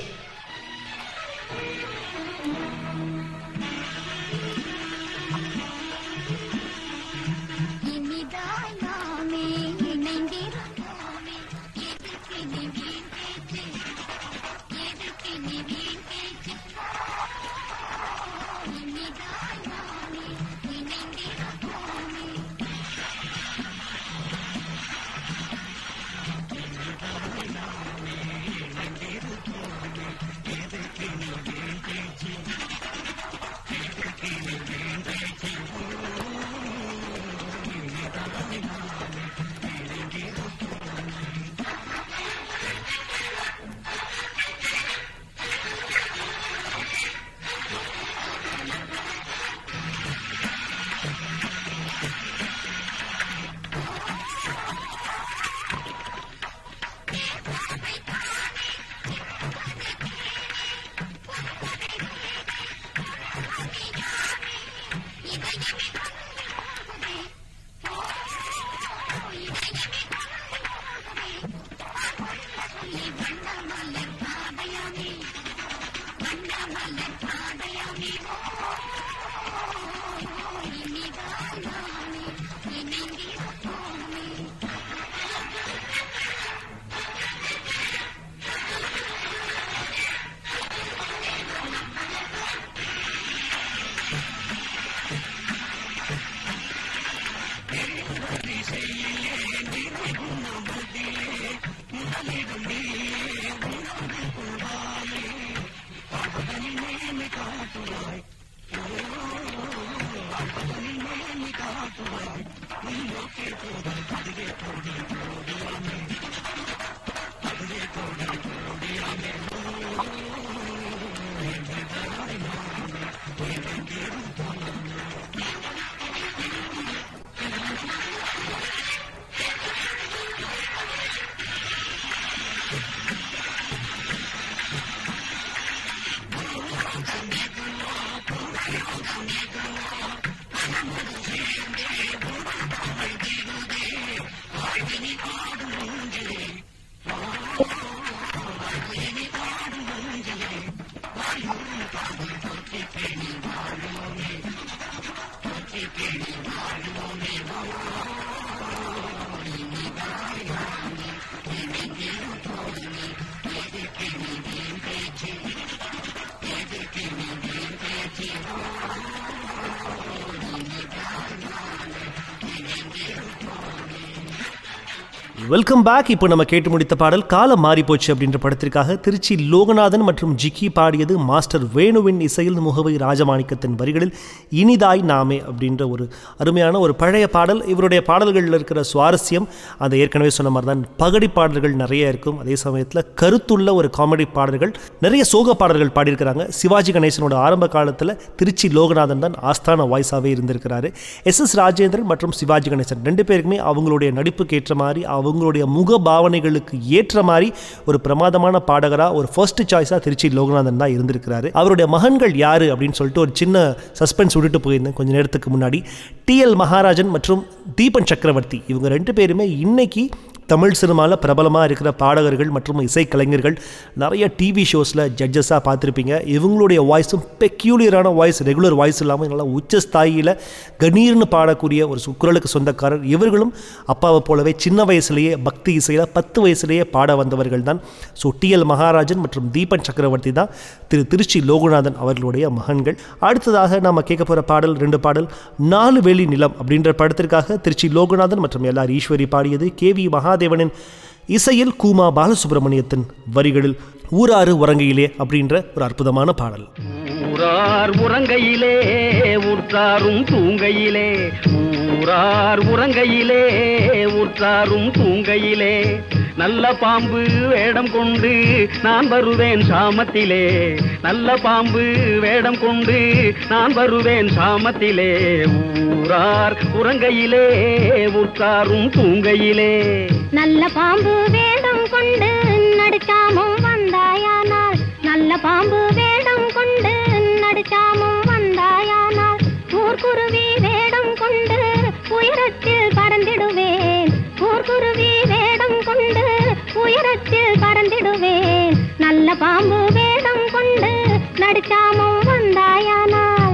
இனிதாய் நாமே இணைந்திருந்தோமே எதுக்கு நீ வீண் பேச்சு எதுக்கு நீ வீண் பேச்சு இனிதாய் நாமே இணைந்திருந்தோமே வெல்கம் பேக் இப்போ நம்ம கேட்டு முடித்த பாடல் காலம் மாறி போச்சு அப்படின்ற படத்திற்காக திருச்சி லோகநாதன் மற்றும் ஜிக்கி பாடியது மாஸ்டர் வேணுவின் இசையில் முகவை ராஜமாணிக்கத்தின் வரிகளில் இனிதாய் நாமே அப்படின்ற ஒரு அருமையான ஒரு பழைய பாடல் இவருடைய பாடல்களில் இருக்கிற சுவாரஸ்யம் அதை ஏற்கனவே சொன்ன மாதிரி தான் பகடி பாடல்கள் நிறைய இருக்கும் அதே சமயத்தில் கருத்துள்ள ஒரு காமெடி பாடல்கள் நிறைய சோக பாடல்கள் பாடியிருக்கிறாங்க சிவாஜி கணேசனோட ஆரம்ப காலத்தில் திருச்சி லோகநாதன் தான் ஆஸ்தான வாய்ஸாகவே இருந்திருக்கிறாரு எஸ் எஸ் ராஜேந்திரன் மற்றும் சிவாஜி கணேசன் ரெண்டு பேருக்குமே அவங்களுடைய நடிப்புக்கு ஏற்ற மாதிரி அவங்களுடைய முக பாவனைகளுக்கு ஏற்ற மாதிரி ஒரு பிரமாதமான பாடகராக ஒரு ஃபர்ஸ்ட் சாய்ஸாக திருச்சி லோகநாதன் தான் இருந்திருக்கிறாரு அவருடைய மகன்கள் யாரு அப்படின்னு சொல்லிட்டு ஒரு சின்ன சஸ்பென்ஸ் விட்டுட்டு போயிருந்தேன் கொஞ்ச நேரத்துக்கு முன்னாடி டிஎல் மகாராஜன் மற்றும் தீபன் சக்கரவர்த்தி இவங்க ரெண்டு பேருமே இன்னைக்கு தமிழ் சினிமாவில் பிரபலமாக இருக்கிற பாடகர்கள் மற்றும் இசைக்கலைஞர்கள் நிறைய டிவி ஷோஸில் ஜட்ஜஸாக பார்த்துருப்பீங்க இவங்களுடைய வாய்ஸும் பெக்யூலியரான வாய்ஸ் ரெகுலர் வாய்ஸ் இல்லாமல் நல்லா உச்ச ஸ்தாயியில் கணீர்னு பாடக்கூடிய ஒரு சு- குரலுக்கு சொந்தக்காரர் இவர்களும் அப்பாவை போலவே சின்ன வயசுலேயே பக்தி இசையில் பத்து வயசுலேயே பாட வந்தவர்கள் தான் ஸோ டிஎல் மகாராஜன் மற்றும் தீபன் சக்கரவர்த்தி தான் திரு திருச்சி லோகநாதன் அவர்களுடைய மகன்கள் அடுத்ததாக நாம் கேட்க போகிற பாடல் ரெண்டு பாடல் நாலு வெளி நிலம் அப்படின்ற படத்திற்காக திருச்சி லோகநாதன் மற்றும் எல்ஆர் ஈஸ்வரி பாடியது கே வி மகாதேவனின் இசையில் கூமா பாலசுப்ரமணியத்தின் வரிகளில் ஊராறு உறங்கையிலே அப்படின்ற ஒரு அற்புதமான பாடல் ஊரார் உறங்கையிலே உற்றாரும் தூங்கையிலே ஊரார் உறங்கையிலே உற்றாரும் தூங்கையிலே நல்ல பாம்பு வேடம் கொண்டு நான் வருவேன் சாமத்திலே நல்ல பாம்பு வேடம் கொண்டு நான் வருவேன் சாமத்திலே ஊரார் உறங்கையிலே உற்றாரும் தூங்கையிலே நல்ல பாம்பு வேடம் கொண்டு நடுச்சாமும் வந்தாயானால் நல்ல பாம்பு வேடம் கொண்டு நடுச்சாமும் வந்தாயானால் ஊர்க்குருவி வேடம் கொண்டு உயரத்தில் பறந்திடுவேன் ஊர்க்குருவி வேடம் கொண்டு உயரத்தில் பறந்திடுவேன் நல்ல பாம்பு வேடம் கொண்டு நடுச்சாமும் வந்தாயானால்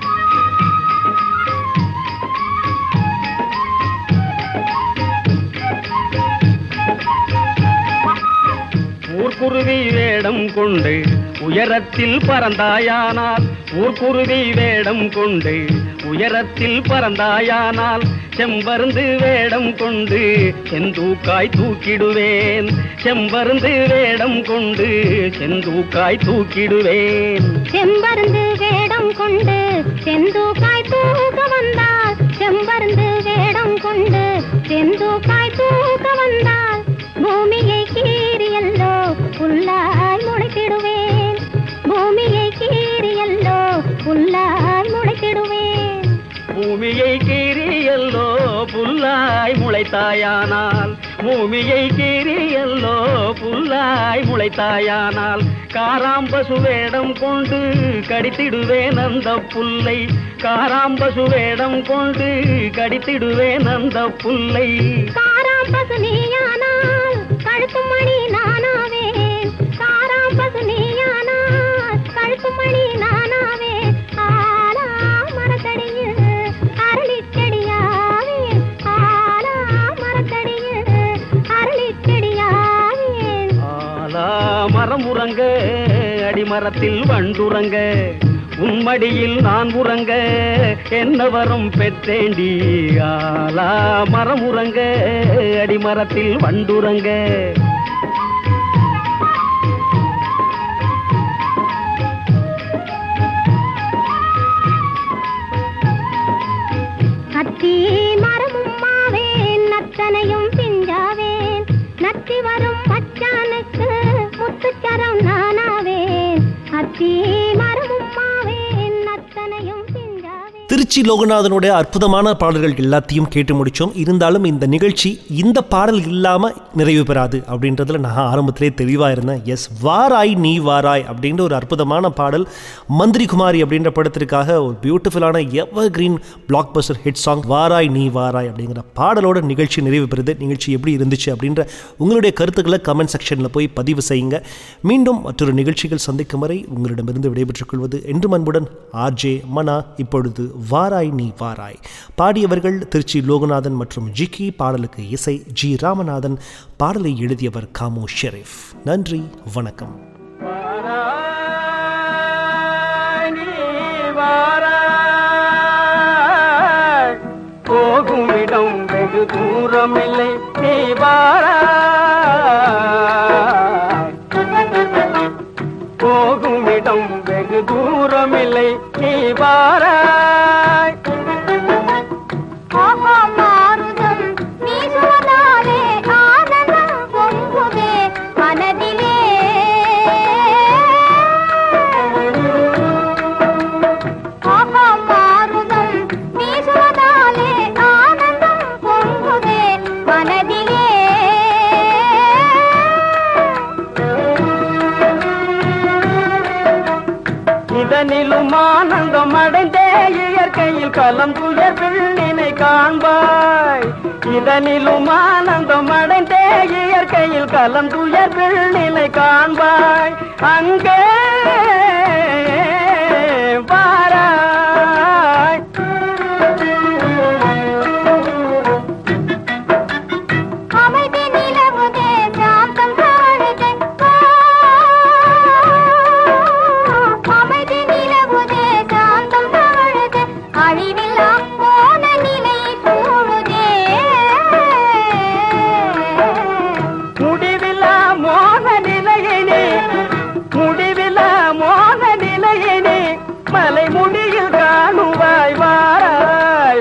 ஊர்க்குருவி வேடம் கொண்டு உயரத்தில் பறந்தாயானால் ஊர்க்குருவி வேடம் கொண்டு உயரத்தில் பறந்தாயானால் செம்பருந்து வேடம் கொண்டு செந்தூக்காய் தூக்கிடுவேன் செம்பருந்து வேடம் கொண்டு செந்தூக்காய் தூக்கிடுவேன் செம்பருந்து வேடம் கொண்டு செந்தூக்காய் தூக்க வந்தால் செம்பருந்து வேடம் கொண்டு செந்தூக்காய் தூக்க வந்தால் பூமியை கீறியல்லோ புல்லாய் முளைத்திடுவேன் பூமியை கீறியல்லோ புல்லாய் முளைத்திடுவேன் பூமியை கீறியல்லோ புல்லாய் முளைத்தாயானால் பூமியை கீறியல்லோ புல்லாய் முளைத்தாயானால் காராம்பசு வேடம் கொண்டு கடித்திடுவேன் அந்த புல்லை காராம்பசு வேடம் கொண்டு கடித்திடுவேன் அந்த புல்லை காராம் பசு நீயானால் கழுத்து மணி நானாவேன் காராம் பசு நீயானால் கழுத்து மணி நானாவேன் ஆலா மரத்தடியில் அரளிச்செடியாவேன் ஆலா மரத்தடியில் அரளிச்செடியாவேன் ஆலா மரம் உறங்க அடிமரத்தில் வண்டுறங்க உம்மடியில் நான் உறங்க என்ன வரம் பெற்றேண்டி ஆலா மரம் உறங்க அடிமரத்தில் வண்டுறங்க அத்தி மரமும் மாவேன் நத்தனையும் பிஞ்சாவேன் நத்தி வரும் மச்சானுக்கு முத்துச்சரம் நானாவேன் அத்தி மரமும் மாவேன் நத்தனையும் பிஞ்சாவேன் திருச்சி லோகநாதனுடைய அற்புதமான பாடல்கள் எல்லாத்தையும் கேட்டு முடித்தோம் இருந்தாலும் இந்த நிகழ்ச்சி இந்த பாடல் இல்லாமல் நிறைவு பெறாது அப்படின்றதுல நான் ஆரம்பத்திலே தெளிவாக இருந்தேன் எஸ் வாராய் நீ வாராய் அப்படின்ற ஒரு அற்புதமான பாடல் மந்திரி குமாரி அப்படின்ற படத்திற்காக ஒரு பியூட்டிஃபுல்லான evergreen blockbuster hit song வாராய் நீ வாராய் அப்படிங்கிற பாடலோட நிகழ்ச்சி நிறைவு பெறுது நிகழ்ச்சி எப்படி இருந்துச்சு அப்படின்ற உங்களுடைய கருத்துக்களை கமெண்ட் செக்ஷனில் போய் பதிவு செய்யுங்க மீண்டும் மற்றொரு நிகழ்ச்சிகள் சந்திக்கும் வரை உங்களிடமிருந்து விடைபெற்றுக் கொள்வது என்றும் அன்புடன் ஆர்ஜே மனா இப்பொழுது வாராய் நீ வாராய் பாடியவர்கள் திருச்சி லோகநாதன் மற்றும் ஜிக்கி பாடலுக்கு இசை ஜி ராமநாதன் பாடலை எழுதியவர் காமு ஷெரீஃப் நன்றி வணக்கம் வாராய் நீ வாராய். போகும் இடம் வெகு தூரமில்லை நீ வாராய் போகுமிடம் வெகு தூரமில்லை நீ வாராய் ஆஹா மாருதம் வீசுவதாலே ஆனந்தம் பொங்குதே மனதிலே ஆஹா மாருதம் வீசுவதாலே ஆனந்தம் பொங்குதே மனதிலே இதனிலும் ஆனந்தம் அடைந்தே இயற்கையில் கலம் துயர் பிள்ளினை காண்பாய் இதனிலும் ஆனந்தம் அடைந்தே இயற்கையில் கலம் துயர் பிள்ளினை காண்பாய் அங்கே வாராய் அமைதி நிலவுதே சாந்தம் தாழுதே அமைதி நிலவுதே சாந்தம் தாழுதே அழிவில்லா போன நிலை சூழுதே முடிவில்லா மோக நிலையினே முடிவில்லா மோக நிலையினே மலை முடியில் காணுவாய் வாராய்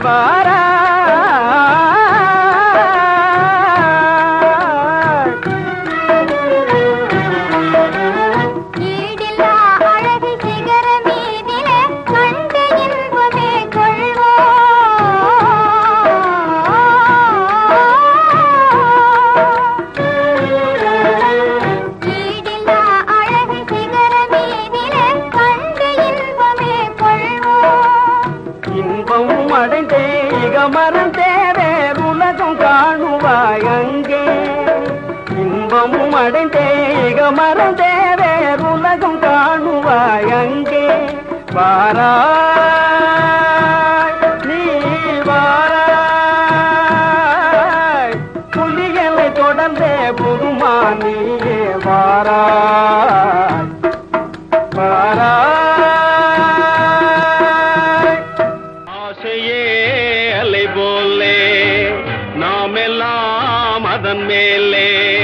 வாராய் ஈடில்லா அழகு சிகர மீதிலே கண்ட இன்பமே கொள்வோம் ஈடில்லா அழகு சிகர மீதிலே கண்ட இன்பமே கொள்வோம் இன்பமும் அடைந்தே இக மறந்தே வேறு உலகம் காணுவாய் அங்கே இன்பமும் அடைந்தே இக மறந்தே வேறு உலகம் காணுவாய் அங்கே வாராய் நீ வாராய் புலிகளை தொடர்ந்தே புதுமானியே வாராய் வாராய் ஆசையே அலை போலே நாம் எல்லாம் அதன் மேலே